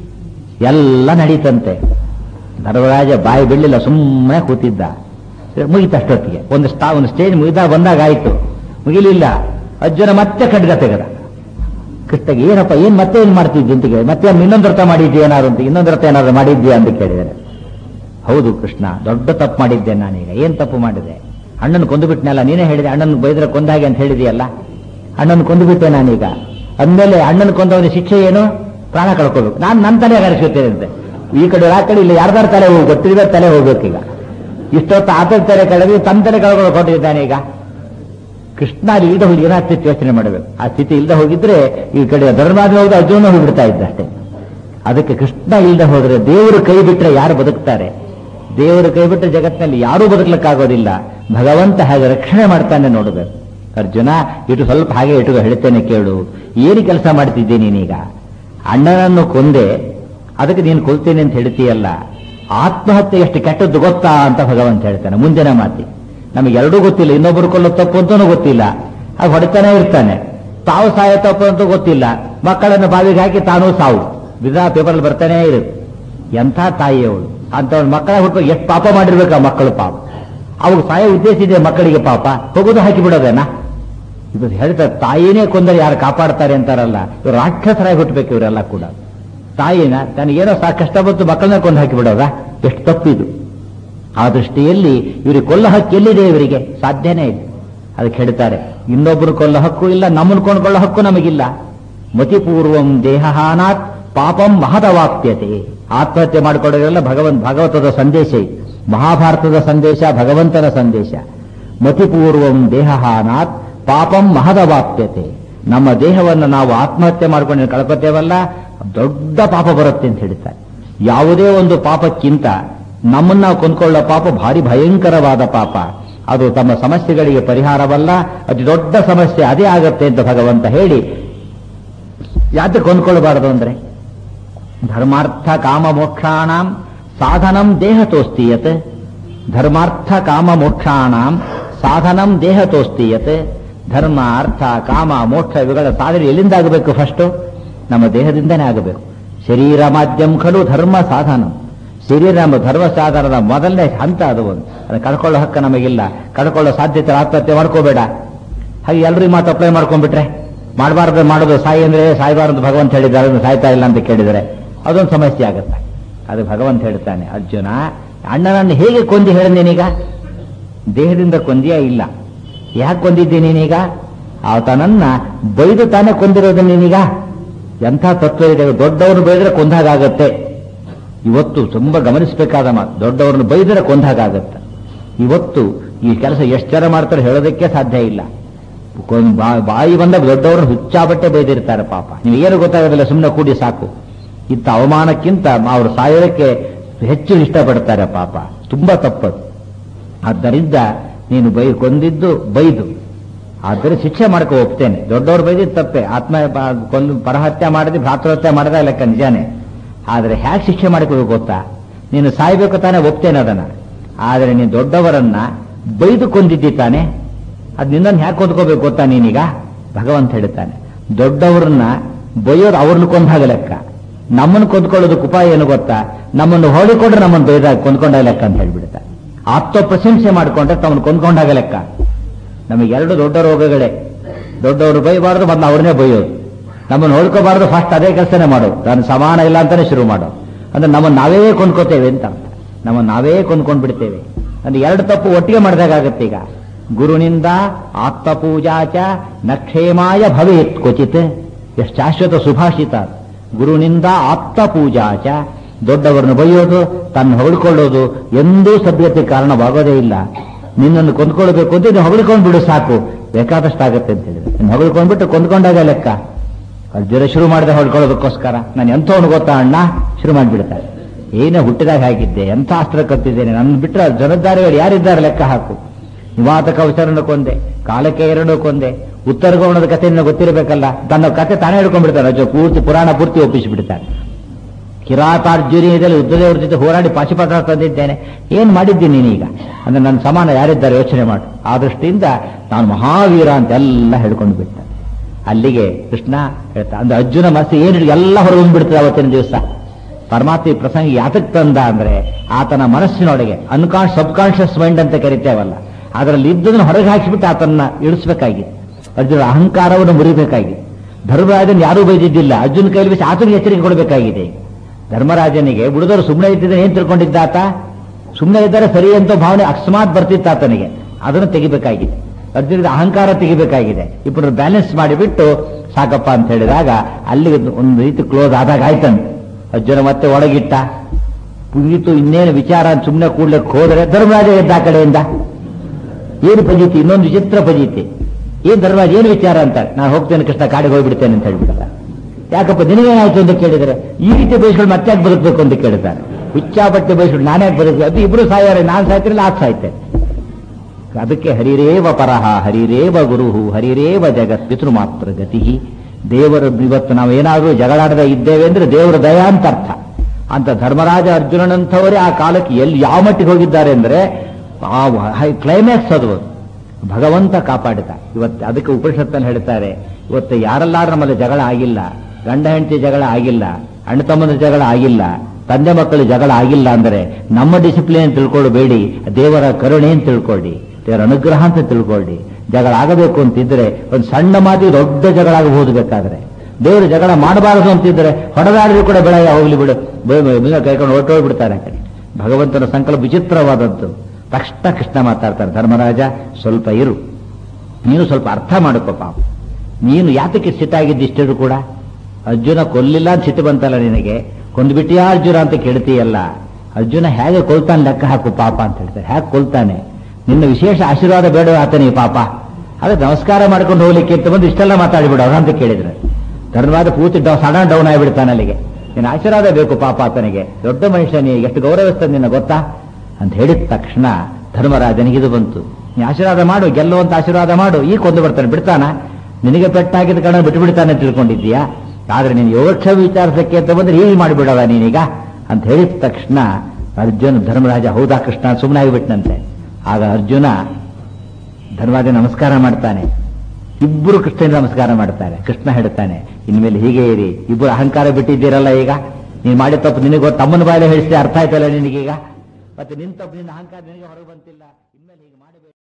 ಎಲ್ಲ ನಡೀತಂತೆ ಧರ್ಮರಾಜ ಬಾಯಿ ಬಿಡಲಿಲ್ಲ ಸುಮ್ಮನೆ ಕೂತಿದ್ದ ಮುಗಿತಷ್ಟೊತ್ತಿಗೆ ಒಂದು ಸ್ಟಾ ಒಂದು ಸ್ಟೇಜ್ ಮುಗಿದ ಬಂದಾಗ ಆಯ್ತು ಮುಗಿಲಿಲ್ಲ ಅರ್ಜುನ ಮತ್ತೆ ಖಡ್ಗ ತೆಗೆದ ಕೃಷ್ಣಗೆ ಏನಪ್ಪ ಏನ್ ಮತ್ತೆ ಏನ್ ಮಾಡ್ತಿದ್ದಿ ಅಂತ ಕೇಳಿ ಮತ್ತೆ ಇನ್ನೊಂದು ರಥ ಮಾಡಿದ್ದೆ ಏನಾದ್ರು ಅಂತ ಇನ್ನೊಂದು ರಥ ಏನಾದ್ರು ಮಾಡಿದ್ಯಾ ಅಂತ ಕೇಳಿದರೆ ಹೌದು ಕೃಷ್ಣ ದೊಡ್ಡ ತಪ್ಪು ಮಾಡಿದ್ದೆ ನಾನೀಗ ಏನ್ ತಪ್ಪು ಮಾಡಿದೆ ಅಣ್ಣನ ಕೊಂದು ಬಿಟ್ನಲ್ಲ ನೀನೇ ಹೇಳಿದೆ ಅಣ್ಣನ ಬೈದ್ರೆ ಕೊಂದಾಗೆ ಅಂತ ಹೇಳಿದೆಯಲ್ಲ ಅಣ್ಣನ ಕೊಂದು ಬಿಟ್ಟೆ ನಾನೀಗ ಅಂದಮೇಲೆ ಅಣ್ಣನ ಕೊಂದವನ ಶಿಕ್ಷೆ ಏನು ಪ್ರಾಣ ಕಳ್ಕೋಬೇಕು ನಾನು ನನ್ನ ತಲೆ ಹರಿಸುತ್ತೇನೆ ಅಂತೆ ಈ ಕಡೆ ಆ ಕಡೆ ಇಲ್ಲ ಯಾರ್ದಾರ ತಲೆ ಹೋಗಿ ಗೊತ್ತಿರೋ ತಲೆ ಹೋಗ್ಬೇಕೀಗ ಇಷ್ಟೊತ್ತು ಆತನ ತಲೆ ಕಳೆದು ತನ್ನ ತಲೆ ಕಳ್ಕೊಂಡು ಹೊಟ್ಟಿದ್ದಾನೆ ಈಗ ಕೃಷ್ಣ ಅಲ್ಲಿ ಇಲ್ಲದೆ ಹೋಗಿ ಏನಾಗ್ತಿತ್ತು ಯೋಚನೆ ಮಾಡಬೇಕು ಆ ಸ್ಥಿತಿ ಇಲ್ಲದೆ ಹೋಗಿದ್ರೆ ಈ ಕಡೆ ಧರ್ಮಾದ ಹೋಗಿ ಅರ್ಜುನ ಹೋಗ್ಬಿಡ್ತಾ ಇದ್ದ ಅಷ್ಟೇ ಅದಕ್ಕೆ ಕೃಷ್ಣ ಇಲ್ಲದೆ ಹೋದ್ರೆ ದೇವರು ಕೈ ಬಿಟ್ರೆ ಯಾರು ಬದುಕ್ತಾರೆ ದೇವರು ಕೈ ಬಿಟ್ಟರೆ ಜಗತ್ತಿನಲ್ಲಿ ಯಾರೂ ಬದುಕಲಿಕ್ಕಾಗೋದಿಲ್ಲ ಭಗವಂತ ಹಾಗೆ ರಕ್ಷಣೆ ಮಾಡ್ತಾನೆ ನೋಡಬೇಕು ಅರ್ಜುನ ಇಟ್ಟು ಸ್ವಲ್ಪ ಹಾಗೆ ಇಟ್ಟು ಹೇಳ್ತೇನೆ ಕೇಳು ಏನು ಕೆಲಸ ಮಾಡ್ತಿದ್ದೆ ನೀನೀಗ ಅಣ್ಣನನ್ನು ಕೊಂದೆ ಅದಕ್ಕೆ ನೀನು ಕೊಲ್ತೇನೆ ಅಂತ ಹೇಳ್ತೀಯಲ್ಲ ಆತ್ಮಹತ್ಯೆ ಎಷ್ಟು ಕೆಟ್ಟದ್ದು ಗೊತ್ತಾ ಅಂತ ಭಗವಂತ ಹೇಳ್ತಾನೆ ಮುಂದಿನ ಮಾತಿ ನಮಗೆ ಎರಡೂ ಗೊತ್ತಿಲ್ಲ ಇನ್ನೊಬ್ಬರು ಕೊಲ್ಲೋ ತಪ್ಪು ಅಂತನೂ ಗೊತ್ತಿಲ್ಲ ಆಗ ಹೊಡಿತಾನೆ ಇರ್ತಾನೆ ತಾವು ಸಾಯೋ ತಪ್ಪು ಅಂತ ಗೊತ್ತಿಲ್ಲ ಮಕ್ಕಳನ್ನು ಬಾವಿಗೆ ಹಾಕಿ ತಾನೂ ಸಾವು ಬಿದ ಪೇಪರ್ ಬರ್ತಾನೆ ಇರುತ್ತೆ ಎಂಥ ತಾಯಿ ಅವಳು ಅಂತವಳು ಮಕ್ಕಳ ಹುಟ್ಟು ಎಷ್ಟು ಪಾಪ ಮಾಡಿರ್ಬೇಕು ಆ ಮಕ್ಕಳು ಪಾಪ ಅವಾಗ ಸಾಯೋ ಉದ್ದೇಶ ಇದೆ ಮಕ್ಕಳಿಗೆ ಪಾಪ ಹೋಗೋದು ಹಾಕಿ ಬಿಡೋದೇನಾ ಇದು ಹೇಳ್ತಾರೆ ತಾಯಿನೇ ಕೊಂದರೆ ಯಾರು ಕಾಪಾಡ್ತಾರೆ ಅಂತಾರಲ್ಲ ಇವರು ರಾಕ್ಷಸರಾಗಿ ಹುಟ್ಟಬೇಕು ಇವರೆಲ್ಲ ಕೂಡ ತಾಯಿನ ತನಗೇನೋ ಸಾ ಕಷ್ಟ ಬಂತು ಮಕ್ಕಳನ್ನ ಕೊಂದು ಹಾಕಿ ಬಿಡೋದಾ ಎಷ್ಟು ತಪ್ಪಿದು ಆ ದೃಷ್ಟಿಯಲ್ಲಿ ಇವರಿಗೆ ಕೊಲ್ಲ ಹಕ್ಕು ಎಲ್ಲಿದೆ ಇವರಿಗೆ ಸಾಧ್ಯನೇ ಇಲ್ಲ ಅದಕ್ಕೆ ಹೇಳ್ತಾರೆ ಇನ್ನೊಬ್ಬರು ಕೊಲ್ಲ ಹಕ್ಕು ಇಲ್ಲ ನಮ್ಮನ್ನು ಕೊಂಡ್ಕೊಳ್ಳೋ ಹಕ್ಕು ನಮಗಿಲ್ಲ ಮತಿಪೂರ್ವಂ ದೇಹಹಾನಾತ್ ಪಾಪಂ ಮಹದವಾಪ್ಯತೆ ಆತ್ಮಹತ್ಯೆ ಮಾಡಿಕೊಳ್ಳೋರೆಲ್ಲ ಭಗವಂತ ಭಾಗವತದ ಸಂದೇಶ ಇದು ಮಹಾಭಾರತದ ಸಂದೇಶ ಭಗವಂತನ ಸಂದೇಶ ಮತಿಪೂರ್ವಂ ದೇಹಹಾನಾತ್ ಪಾಪಂ ಮಹದವಾಪ್ಯತೆ ನಮ್ಮ ದೇಹವನ್ನು ನಾವು ಆತ್ಮಹತ್ಯೆ ಮಾಡ್ಕೊಂಡು ಕಳ್ಕೊತೇವಲ್ಲ ದೊಡ್ಡ ಪಾಪ ಬರುತ್ತೆ ಅಂತ ಹೇಳ್ತಾರೆ ಯಾವುದೇ ಒಂದು ಪಾಪಕ್ಕಿಂತ ನಮ್ಮನ್ನ ನಾವು ಕೊಂದ್ಕೊಳ್ಳೋ ಪಾಪ ಭಾರಿ ಭಯಂಕರವಾದ ಪಾಪ ಅದು ತಮ್ಮ ಸಮಸ್ಯೆಗಳಿಗೆ ಪರಿಹಾರವಲ್ಲ ಅತಿ ದೊಡ್ಡ ಸಮಸ್ಯೆ ಅದೇ ಆಗತ್ತೆ ಅಂತ ಭಗವಂತ ಹೇಳಿ ಯಾಕೆ ಕೊಂದ್ಕೊಳ್ಬಾರದು ಅಂದ್ರೆ ಧರ್ಮಾರ್ಥ ಕಾಮ ಮೋಕ್ಷಾಣಂ ಸಾಧನಂ ದೇಹ ತೋಸ್ತಿಯತ್ ಧರ್ಮಾರ್ಥ ಕಾಮ ಮೋಕ್ಷಾಣಂ ಸಾಧನಂ ದೇಹ ತೋಸ್ತಿಯತ್ ಧರ್ಮ ಅರ್ಥ ಕಾಮ ಮೋಕ್ಷ ಇವುಗಳ ಸಾಧನೆ ಎಲ್ಲಿಂದ ಆಗಬೇಕು ಫಸ್ಟು ನಮ್ಮ ದೇಹದಿಂದನೇ ಆಗಬೇಕು ಶರೀರ ಮಾಧ್ಯಮ ಖಲು ಧರ್ಮ ಸಾಧನ ಶರೀರ ನಮ್ಮ ಧರ್ಮ ಸಾಧನದ ಮೊದಲನೇ ಹಂತ ಅದು ಒಂದು ಅದನ್ನು ಕಳ್ಕೊಳ್ಳೋ ಹಕ್ಕ ನಮಗಿಲ್ಲ ಕಳ್ಕೊಳ್ಳೋ ಸಾಧ್ಯತೆ ಆತ್ಮಹತ್ಯೆ ಮಾಡ್ಕೋಬೇಡ ಹಾಗೆ ಎಲ್ರಿಗೂ ಮಾತು ಅಪ್ಲೈ ಮಾಡ್ಕೊಂಡ್ಬಿಟ್ರೆ ಮಾಡಬಾರ್ದು ಮಾಡೋದು ಸಾಯಿ ಅಂದ್ರೆ ಸಾಯ್ಬಾರ್ದು ಭಗವಂತ ಹೇಳಿದ್ದಾರೆ ಅದನ್ನು ಸಾಯ್ತಾ ಇಲ್ಲ ಅಂತ ಕೇಳಿದರೆ ಅದೊಂದು ಸಮಸ್ಯೆ ಆಗುತ್ತೆ ಅದು ಭಗವಂತ ಹೇಳ್ತಾನೆ ಅರ್ಜುನ ಅಣ್ಣನನ್ನು ಹೇಗೆ ಕೊಂದಿ ಹೇಳಿದೇನೀಗ ದೇಹದಿಂದ ಕೊಂದಿಯಾ ಇಲ್ಲ ಯಾಕೆ ಕೊಂದಿದ್ದೆ ನೀನೀಗ ಆತನನ್ನ ಬೈದು ತಾನೇ ಕೊಂದಿರೋದು ನೀನೀಗ ಎಂಥ ತತ್ವ ಇದೆ ದೊಡ್ಡವರು ಬೈದ್ರೆ ಕೊಂದಾಗತ್ತೆ ಇವತ್ತು ತುಂಬಾ ಗಮನಿಸಬೇಕಾದ ಮಾತು ದೊಡ್ಡವ್ರನ್ನ ಬೈದ್ರೆ ಕೊಂದಾಗತ್ತೆ ಇವತ್ತು ಈ ಕೆಲಸ ಎಷ್ಟು ಜನ ಮಾಡ್ತಾರೆ ಹೇಳೋದಕ್ಕೆ ಸಾಧ್ಯ ಇಲ್ಲ ಕೊಂದ್ ಬಾ- ಬಾಯಿ ಬಂದ ದೊಡ್ಡವರು ಹುಚ್ಚಾಬಟ್ಟೆ ಬೈದಿರ್ತಾರೆ ಪಾಪ ನಿಮಗೇನು ಗೊತ್ತಾಗೋದಿಲ್ಲ ಸುಮ್ಮನೆ ಕೂಡಿ ಸಾಕು ಇಂಥ ಅವಮಾನಕ್ಕಿಂತ ಅವರು ಸಾಯೋದಕ್ಕೆ ಹೆಚ್ಚು ಇಷ್ಟಪಡ್ತಾರೆ ಪಾಪ ತುಂಬಾ ತಪ್ಪದು ಆದ್ದರಿಂದ ನೀನು ಬೈ ಕೊಂದಿದ್ದು ಬೈದು ಆದರೆ ಶಿಕ್ಷೆ ಮಾಡಕ್ಕೆ ಒಪ್ತೇನೆ ದೊಡ್ಡವ್ರು ಬೈದಿದ್ದು ತಪ್ಪೆ ಆತ್ಮ ಕೊಂದು ಪರಹತ್ಯೆ ಮಾಡಿದ್ರೆ ಭ್ರಾತೃಹತ್ಯೆ ಮಾಡಿದ ಲೆಕ್ಕ ನಿಜಾನೇ ಆದರೆ ಹೇಗೆ ಶಿಕ್ಷೆ ಮಾಡಿಕೋಬೇಕು ಗೊತ್ತಾ ನೀನು ಸಾಯ್ಬೇಕು ತಾನೇ ಒಪ್ತೇನೆ ಅದನ್ನ ಆದರೆ ನೀನು ದೊಡ್ಡವರನ್ನ ಬೈದು ಕೊಂದಿದ್ದಿ ತಾನೆ ಅದು ನಿನ್ನನ್ನು ಹ್ಯಾಕೆ ಕೊಂದ್ಕೋಬೇಕು ಗೊತ್ತಾ ನೀನೀಗ ಭಗವಂತ ಹೇಳ್ತಾನೆ ದೊಡ್ಡವ್ರನ್ನ ಬೈಯೋದು ಅವ್ರನ್ನ ಕೊಂದಾಗ ಲೆಕ್ಕ ನಮ್ಮನ್ನು ಕೊಂದ್ಕೊಳ್ಳೋದಕ್ಕೆ ಉಪಾಯ ಏನು ಗೊತ್ತಾ ನಮ್ಮನ್ನು ಹೊಡಿಕೊಂಡ್ರೆ ನಮ್ಮನ್ನು ಬೈದಾಗ ಕೊಂದ್ಕೊಂಡಾಗ ಲೆಕ್ಕ ಅಂತ ಹೇಳ್ಬಿಡ್ತಾರೆ ಆತ್ಮ ಪ್ರಶಂಸೆ ಮಾಡಿಕೊಂಡ್ರೆ ತಮ್ಮನ್ನು ಕೊಂದ್ಕೊಂಡಾಗ ಲೆಕ್ಕ ನಮಗೆ ಎರಡು ದೊಡ್ಡ ರೋಗಗಳೇ ದೊಡ್ಡವರು ಬೈಬಾರ್ದು ಮೊದಲು ಅವ್ರನ್ನೇ ಬೈಯೋದು ನಮ್ಮನ್ನು ಹೊಡ್ಕೋಬಾರ್ದು ಫಸ್ಟ್ ಅದೇ ಕೆಲಸನೇ ಮಾಡೋದು ನಾನು ಸಮಾನ ಇಲ್ಲ ಅಂತಾನೆ ಶುರು ಮಾಡೋದು ಅಂದ್ರೆ ನಮ್ಮನ್ನು ನಾವೇ ಕೊಂದ್ಕೋತೇವೆ ಅಂತ ಅರ್ಥ ನಮ್ಮನ್ನು ನಾವೇ ಕೊಂದ್ಕೊಂಡ್ ಬಿಡ್ತೇವೆ ಅಂದ್ರೆ ಎರಡು ತಪ್ಪು ಒಟ್ಟಿಗೆ ಮಾಡಿದಾಗತ್ತೆ ಈಗ ಗುರುನಿಂದ ಆತ್ಮಪೂಜಾಚ ನಕ್ಷೇಮಾಯ ಭವೇತ್ ಕ್ವಚಿತ್ ಎಷ್ಟು ಶಾಶ್ವತ ಸುಭಾಷಿತ ಗುರುನಿಂದ ಆತ್ಮಪೂಜಾಚ ದೊಡ್ಡವರನ್ನು ಬೈಯೋದು ತನ್ನ ಹೊಗಳ್ಕೊಳ್ಳೋದು ಎಂದೂ ಸಭ್ಯತೆ ಕಾರಣವಾಗೋದೇ ಇಲ್ಲ ನಿನ್ನನ್ನು ಕೊಂದ್ಕೊಳ್ಬೇಕು ಅಂತ ನೀನು ಹೊಗಳ್ಕೊಂಡು ಬಿಡು ಸಾಕು ಬೇಕಾದಷ್ಟಾಗತ್ತೆ ಅಂತ ಹೇಳಿದ್ರೆ ನೀನು ಹೊಗಳ್ಕೊಂಡ್ಬಿಟ್ಟು ಕೊಂದ್ಕೊಂಡಾಗ ಲೆಕ್ಕ ಅರ್ಜುನ ಶುರು ಮಾಡಿದೆ ಹೊಡ್ಕೊಳ್ಳೋದಕ್ಕೋಸ್ಕರ ನಾನು ಎಂಥವನು ಗೊತ್ತಾ ಅಣ್ಣ ಶುರು ಮಾಡಿಬಿಡ್ತಾರೆ ಏನೇ ಹುಟ್ಟಿದಾಗ ಹಾಕಿದ್ದೆ ಎಂಥ ಅಸ್ತ್ರ ಕತ್ತಿದ್ದೇನೆ ನನ್ನ ಬಿಟ್ಟರೆ ಜವಾಬ್ದಾರಿಗಳು ಯಾರಿದ್ದಾರೆ ಲೆಕ್ಕ ಹಾಕು ನಿವಾತ ಕವಚರನ್ನು ಕೊಂದೆ ಕಾಲಕ್ಕೆ ಎರಡು ಕೊಂದೆ ಉತ್ತರ ಗೋಣದ ಕಥೆಯನ್ನು ಗೊತ್ತಿರಬೇಕಲ್ಲ ತನ್ನ ಕಥೆ ತಾನೇ ಹೇಳ್ಕೊಂಡ್ಬಿಡ್ತಾನೆ ಅಜ್ಜ ಪೂರ್ತಿ ಪುರಾಣ ಪೂರ್ತಿ ಒಪ್ಪಿಸಿಬಿಡ್ತಾನೆ ಕಿರಾತಾರ್ಜುನಿಯದಲ್ಲಿ ಯುದ್ಧದೇವರ ಜೊತೆ ಹೋರಾಡಿ ಪಾಶುಪತ್ರ ತಂದಿದ್ದೇನೆ ಏನ್ ಮಾಡಿದ್ದೀನಿ ನೀನೀಗ ಅಂದ್ರೆ ನನ್ನ ಸಮಾನ ಯಾರಿದ್ದಾರೆ ಯೋಚನೆ ಮಾಡು ಆ ದೃಷ್ಟಿಯಿಂದ ನಾನು ಮಹಾವೀರ ಅಂತೆಲ್ಲ ಹೇಳ್ಕೊಂಡು ಬಿಟ್ಟ ಅಲ್ಲಿಗೆ ಕೃಷ್ಣ ಹೇಳ್ತಾ ಅಂದ್ರೆ ಅರ್ಜುನ ಮನಸ್ಸು ಏನು ಎಲ್ಲ ಹೊರಗೊಂಡ್ಬಿಡ್ತದೆ ಅವತ್ತಿನ ದಿವಸ ಪರಮಾತ್ಮ ಈ ಪ್ರಸಂಗ ಯಾತಕ್ ತಂದ ಅಂದ್ರೆ ಆತನ ಮನಸ್ಸಿನೊಳಗೆ ಅನ್ಕಾನ್ ಸಬ್ ಕಾನ್ಶಿಯಸ್ ಮೈಂಡ್ ಅಂತ ಕರಿತೇವಲ್ಲ ಅದರಲ್ಲಿ ಇದ್ದದನ್ನು ಹೊರಗೆ ಹಾಕಿಬಿಟ್ಟು ಆತನ್ನ ಇಳಿಸ್ಬೇಕಾಗಿತ್ತು ಅರ್ಜುನ ಅಹಂಕಾರವನ್ನು ಮುರಿಬೇಕಾಗಿತ್ತು ಧರ್ಮರಾಜನ್ ಯಾರೂ ಬೈದಿದ್ದಿಲ್ಲ ಅರ್ಜುನ ಕೈಲಿ ಬಿಸಿ ಆತನಿಗೆ ಎಚ್ಚರಿಕೆ ಕೊಡಬೇಕಾಗಿದೆ ಧರ್ಮರಾಜನಿಗೆ ಉಳಿದವರು ಸುಮ್ಮನೆ ಇದ್ದಿದ್ರೆ ಏನ್ ತಿಳ್ಕೊಂಡಿದ್ದ ಆತ ಸುಮ್ಮನೆ ಇದ್ದರೆ ಸರಿ ಅಂತ ಭಾವನೆ ಅಕಸ್ಮಾತ್ ಬರ್ತಿತ್ತು ಆತನಿಗೆ ಅದನ್ನು ತೆಗಿಬೇಕಾಗಿದೆ ಅರ್ಜುನಿಗೆ ಅಹಂಕಾರ ತೆಗಿಬೇಕಾಗಿದೆ ಇಬ್ಬರು ಬ್ಯಾಲೆನ್ಸ್ ಮಾಡಿಬಿಟ್ಟು ಸಾಕಪ್ಪ ಅಂತ ಹೇಳಿದಾಗ ಅಲ್ಲಿ ಒಂದು ರೀತಿ ಕ್ಲೋಸ್ ಆದಾಗ ಆಯ್ತಂತೆ ಅರ್ಜುನ ಮತ್ತೆ ಒಳಗಿಟ್ಟ ಮುಗೀತು ಇನ್ನೇನು ವಿಚಾರ ಸುಮ್ಮನೆ ಕೂಡ್ಲಿಕ್ಕೆ ಹೋದರೆ ಧರ್ಮರಾಜ ಎದ್ದ ಆ ಕಡೆಯಿಂದ ಏನು ಪಜೀತಿ ಇನ್ನೊಂದು ವಿಚಿತ್ರ ಪಜೀತಿ ಏನ್ ಧರ್ಮರಾಜ ಏನು ವಿಚಾರ ಅಂತ ನಾನು ಹೋಗ್ತೇನೆ ಕೃಷ್ಣ ಕಾಡಿಗೆ ಹೋಗ್ಬಿಡ್ತೇನೆ ಅಂತ ಹೇಳ್ಬಿಡಲ್ಲ ಯಾಕಪ್ಪ ನಿನಗೇನಾಯ್ತು ಅಂತ ಕೇಳಿದರೆ ಈ ರೀತಿ ಬಯಸ್ಗಳು ಮತ್ತೆ ಯಾಕೆ ಬದುಕಬೇಕು ಅಂತ ಕೇಳ್ತಾರೆ ಹುಚ್ಚಾಪಟ್ಟೆ ಬಯಸ್ಗಳು ನಾನೇ ಬದುಕಬೇಕು ಅದು ಇಬ್ರು ಸಾಯಾರೆ ನಾನು ಸಾಯ್ತಿರಲಿಲ್ಲ ಆಗ ಸಾಯ್ತೇನೆ ಅದಕ್ಕೆ ಹರಿರೇವ ಪರಹ ಹರಿರೇವ ಗುರುಹು ಹರಿರೇವ ಜಗತ್ ಪಿತೃ ಮಾತ್ರ ಗತಿ ದೇವರು ಇವತ್ತು ನಾವು ಏನಾದರೂ ಜಗಳಾಡದ ಇದ್ದೇವೆ ಅಂದ್ರೆ ದೇವರ ದಯ ಅಂತ ಅರ್ಥ ಅಂತ ಧರ್ಮರಾಜ ಅರ್ಜುನನಂಥವರೇ ಆ ಕಾಲಕ್ಕೆ ಎಲ್ಲಿ ಯಾವ ಮಟ್ಟಿಗೆ ಹೋಗಿದ್ದಾರೆ ಅಂದ್ರೆ ಆ ಕ್ಲೈಮ್ಯಾಕ್ಸ್ ಅದು ಭಗವಂತ ಕಾಪಾಡಿದ ಇವತ್ತು ಅದಕ್ಕೆ ಉಪನಿಷತ್ತಲ್ಲಿ ಹೇಳ್ತಾರೆ ಇವತ್ತು ಯಾರೆಲ್ಲಾರು ನಮ್ಮಲ್ಲಿ ಜಗಳ ಆಗಿಲ್ಲ ಗಂಡ ಹೆಂಡತಿ ಜಗಳ ಆಗಿಲ್ಲ ಅಣ್ಣ ತಮ್ಮನ ಜಗಳ ಆಗಿಲ್ಲ ತಂದೆ ಮಕ್ಕಳು ಜಗಳ ಆಗಿಲ್ಲ ಅಂದ್ರೆ ನಮ್ಮ ಡಿಸಿಪ್ಲಿನ್ ತಿಳ್ಕೊಳ್ಬೇಡಿ ದೇವರ ಕರುಣೆ ಅಂತ ತಿಳ್ಕೊಳ್ಳಿ ದೇವರ ಅನುಗ್ರಹ ಅಂತ ತಿಳ್ಕೊಳ್ಳಿ ಜಗಳ ಆಗಬೇಕು ಅಂತಿದ್ರೆ ಒಂದು ಸಣ್ಣ ಮಾತಿಗೆ ದೊಡ್ಡ ಜಗಳ ಆಗಬಹುದು ಬೇಕಾದ್ರೆ ದೇವರು ಜಗಳ ಮಾಡಬಾರದು ಅಂತಿದ್ರೆ ಹೊಡೆದಾಡಿದ್ರು ಕೂಡ ಬೆಳೆಯ ಹೋಗ್ಲಿ ಬಿಡು ಕೈಕೊಂಡು ಹೊರಟೋಗ್ಬಿಡ್ತಾರೆ ಆ ಕಡೆ ಭಗವಂತನ ಸಂಕಲ್ಪ ವಿಚಿತ್ರವಾದದ್ದು ತಕ್ಷಣ ಕೃಷ್ಣ ಮಾತಾಡ್ತಾರೆ ಧರ್ಮರಾಜ ಸ್ವಲ್ಪ ಇರು ನೀನು ಸ್ವಲ್ಪ ಅರ್ಥ ಮಾಡ್ಕೋ ಪಾಪ ನೀನು ಯಾತಕ್ಕೆ ಸಿಟ್ಟಾಗಿದ್ದಿಷ್ಟು ಕೂಡ ಅರ್ಜುನ ಕೊಲ್ಲಿಲ್ಲ ಅಂತ ಸಿಟ್ಟು ಬಂತಲ್ಲ ನಿನಗೆ ಕೊಂದ್ಬಿಟ್ಟಿಯಾ ಅರ್ಜುನ ಅಂತ ಕೇಳ್ತೀಯಲ್ಲ ಅರ್ಜುನ ಹೇಗೆ ಕೊಲ್ತಾನೆ ಲೆಕ್ಕ ಹಾಕು ಪಾಪ ಅಂತ ಹೇಳ್ತಾರೆ ಹೇಗೆ ಕೊಲ್ತಾನೆ ನಿನ್ನ ವಿಶೇಷ ಆಶೀರ್ವಾದ ಬೇಡ ಆತನೇ ಪಾಪ ಅದೇ ನಮಸ್ಕಾರ ಮಾಡ್ಕೊಂಡು ಹೋಗ್ಲಿಕ್ಕೆ ಅಂತ ಬಂದು ಇಷ್ಟೆಲ್ಲ ಮಾತಾಡಿಬಿಡೋಣ ಅಂತ ಕೇಳಿದ್ರೆ ಧರ್ಮವಾದ ಪೂರ್ತಿ ಡೌ ಸಡನ್ ಡೌನ್ ಆಗಿಬಿಡ್ತಾನೆ ಅಲ್ಲಿಗೆ ನಿನ್ನ ಆಶೀರ್ವಾದ ಬೇಕು ಪಾಪ ಆತನಿಗೆ ದೊಡ್ಡ ಮನುಷ್ಯನಿಗೆ ಎಷ್ಟು ಗೌರವಿಸ್ತದೆ ನಿನ್ನ ಗೊತ್ತಾ ಅಂತ ಹೇಳಿದ ತಕ್ಷಣ ಧರ್ಮರಾಜನಿಗೆ ಇದು ಬಂತು ನೀ ಆಶೀರ್ವಾದ ಮಾಡು ಗೆಲ್ಲುವಂತ ಆಶೀರ್ವಾದ ಮಾಡು ಈ ಕೊಂದು ಬರ್ತಾನೆ ಬಿಡ್ತಾನ ನಿನಗೆ ಪೆಟ್ಟಾಗಿದ್ದ ಕಾರಣ ಬಿಟ್ಟು ಬಿಡ್ತಾನೆ ಅಂತ ತಿಳ್ಕೊಂಡಿದ್ದೀಯಾ ಆದ್ರೆ ನೀನು ಯೋಗಕ್ಷೇಮ ವಿಚಾರಿಸಕ್ಕೆ ಅಂತ ಬಂದ್ರೆ ಹೀಗೆ ಮಾಡಿಬಿಡೋದ ನೀನೀಗ ಅಂತ ಹೇಳಿದ ತಕ್ಷಣ ಅರ್ಜುನ ಧರ್ಮರಾಜ ಹೌದಾ ಕೃಷ್ಣ ಸುಮ್ಮನೆ ಆಗಿಬಿಟ್ನಂತೆ ಆಗ ಅರ್ಜುನ ಧರ್ಮರಾಜ ನಮಸ್ಕಾರ ಮಾಡ್ತಾನೆ ಇಬ್ಬರು ಕೃಷ್ಣನಿಗೆ ನಮಸ್ಕಾರ ಮಾಡ್ತಾರೆ ಕೃಷ್ಣ ಹೇಳ್ತಾನೆ ಇನ್ಮೇಲೆ ಹೀಗೆ ಇರಿ ಇಬ್ಬರು ಅಹಂಕಾರ ಬಿಟ್ಟಿದ್ದೀರಲ್ಲ ಈಗ ನೀನು ಮಾಡಿದ ತಪ್ಪು ನಿನಗೆ ಗೊತ್ತು ತಮ್ಮನ ಬಾಯಲ್ಲಿ ಹೇಳಿಸಿ ಅರ್ಥ ಆಯ್ತಲ್ಲ ನಿನಗೀಗ ಮತ್ತೆ ನಿನ್ ತಪ್ಪು ನಿನ್ನ ಅಹಂಕಾರ ನಿನಗೆ ಹೊರಗೆ ಬಂತಿಲ್ಲ ಇನ್ಮೇಲೆ ಹೀಗೆ ಮಾಡಬೇಕು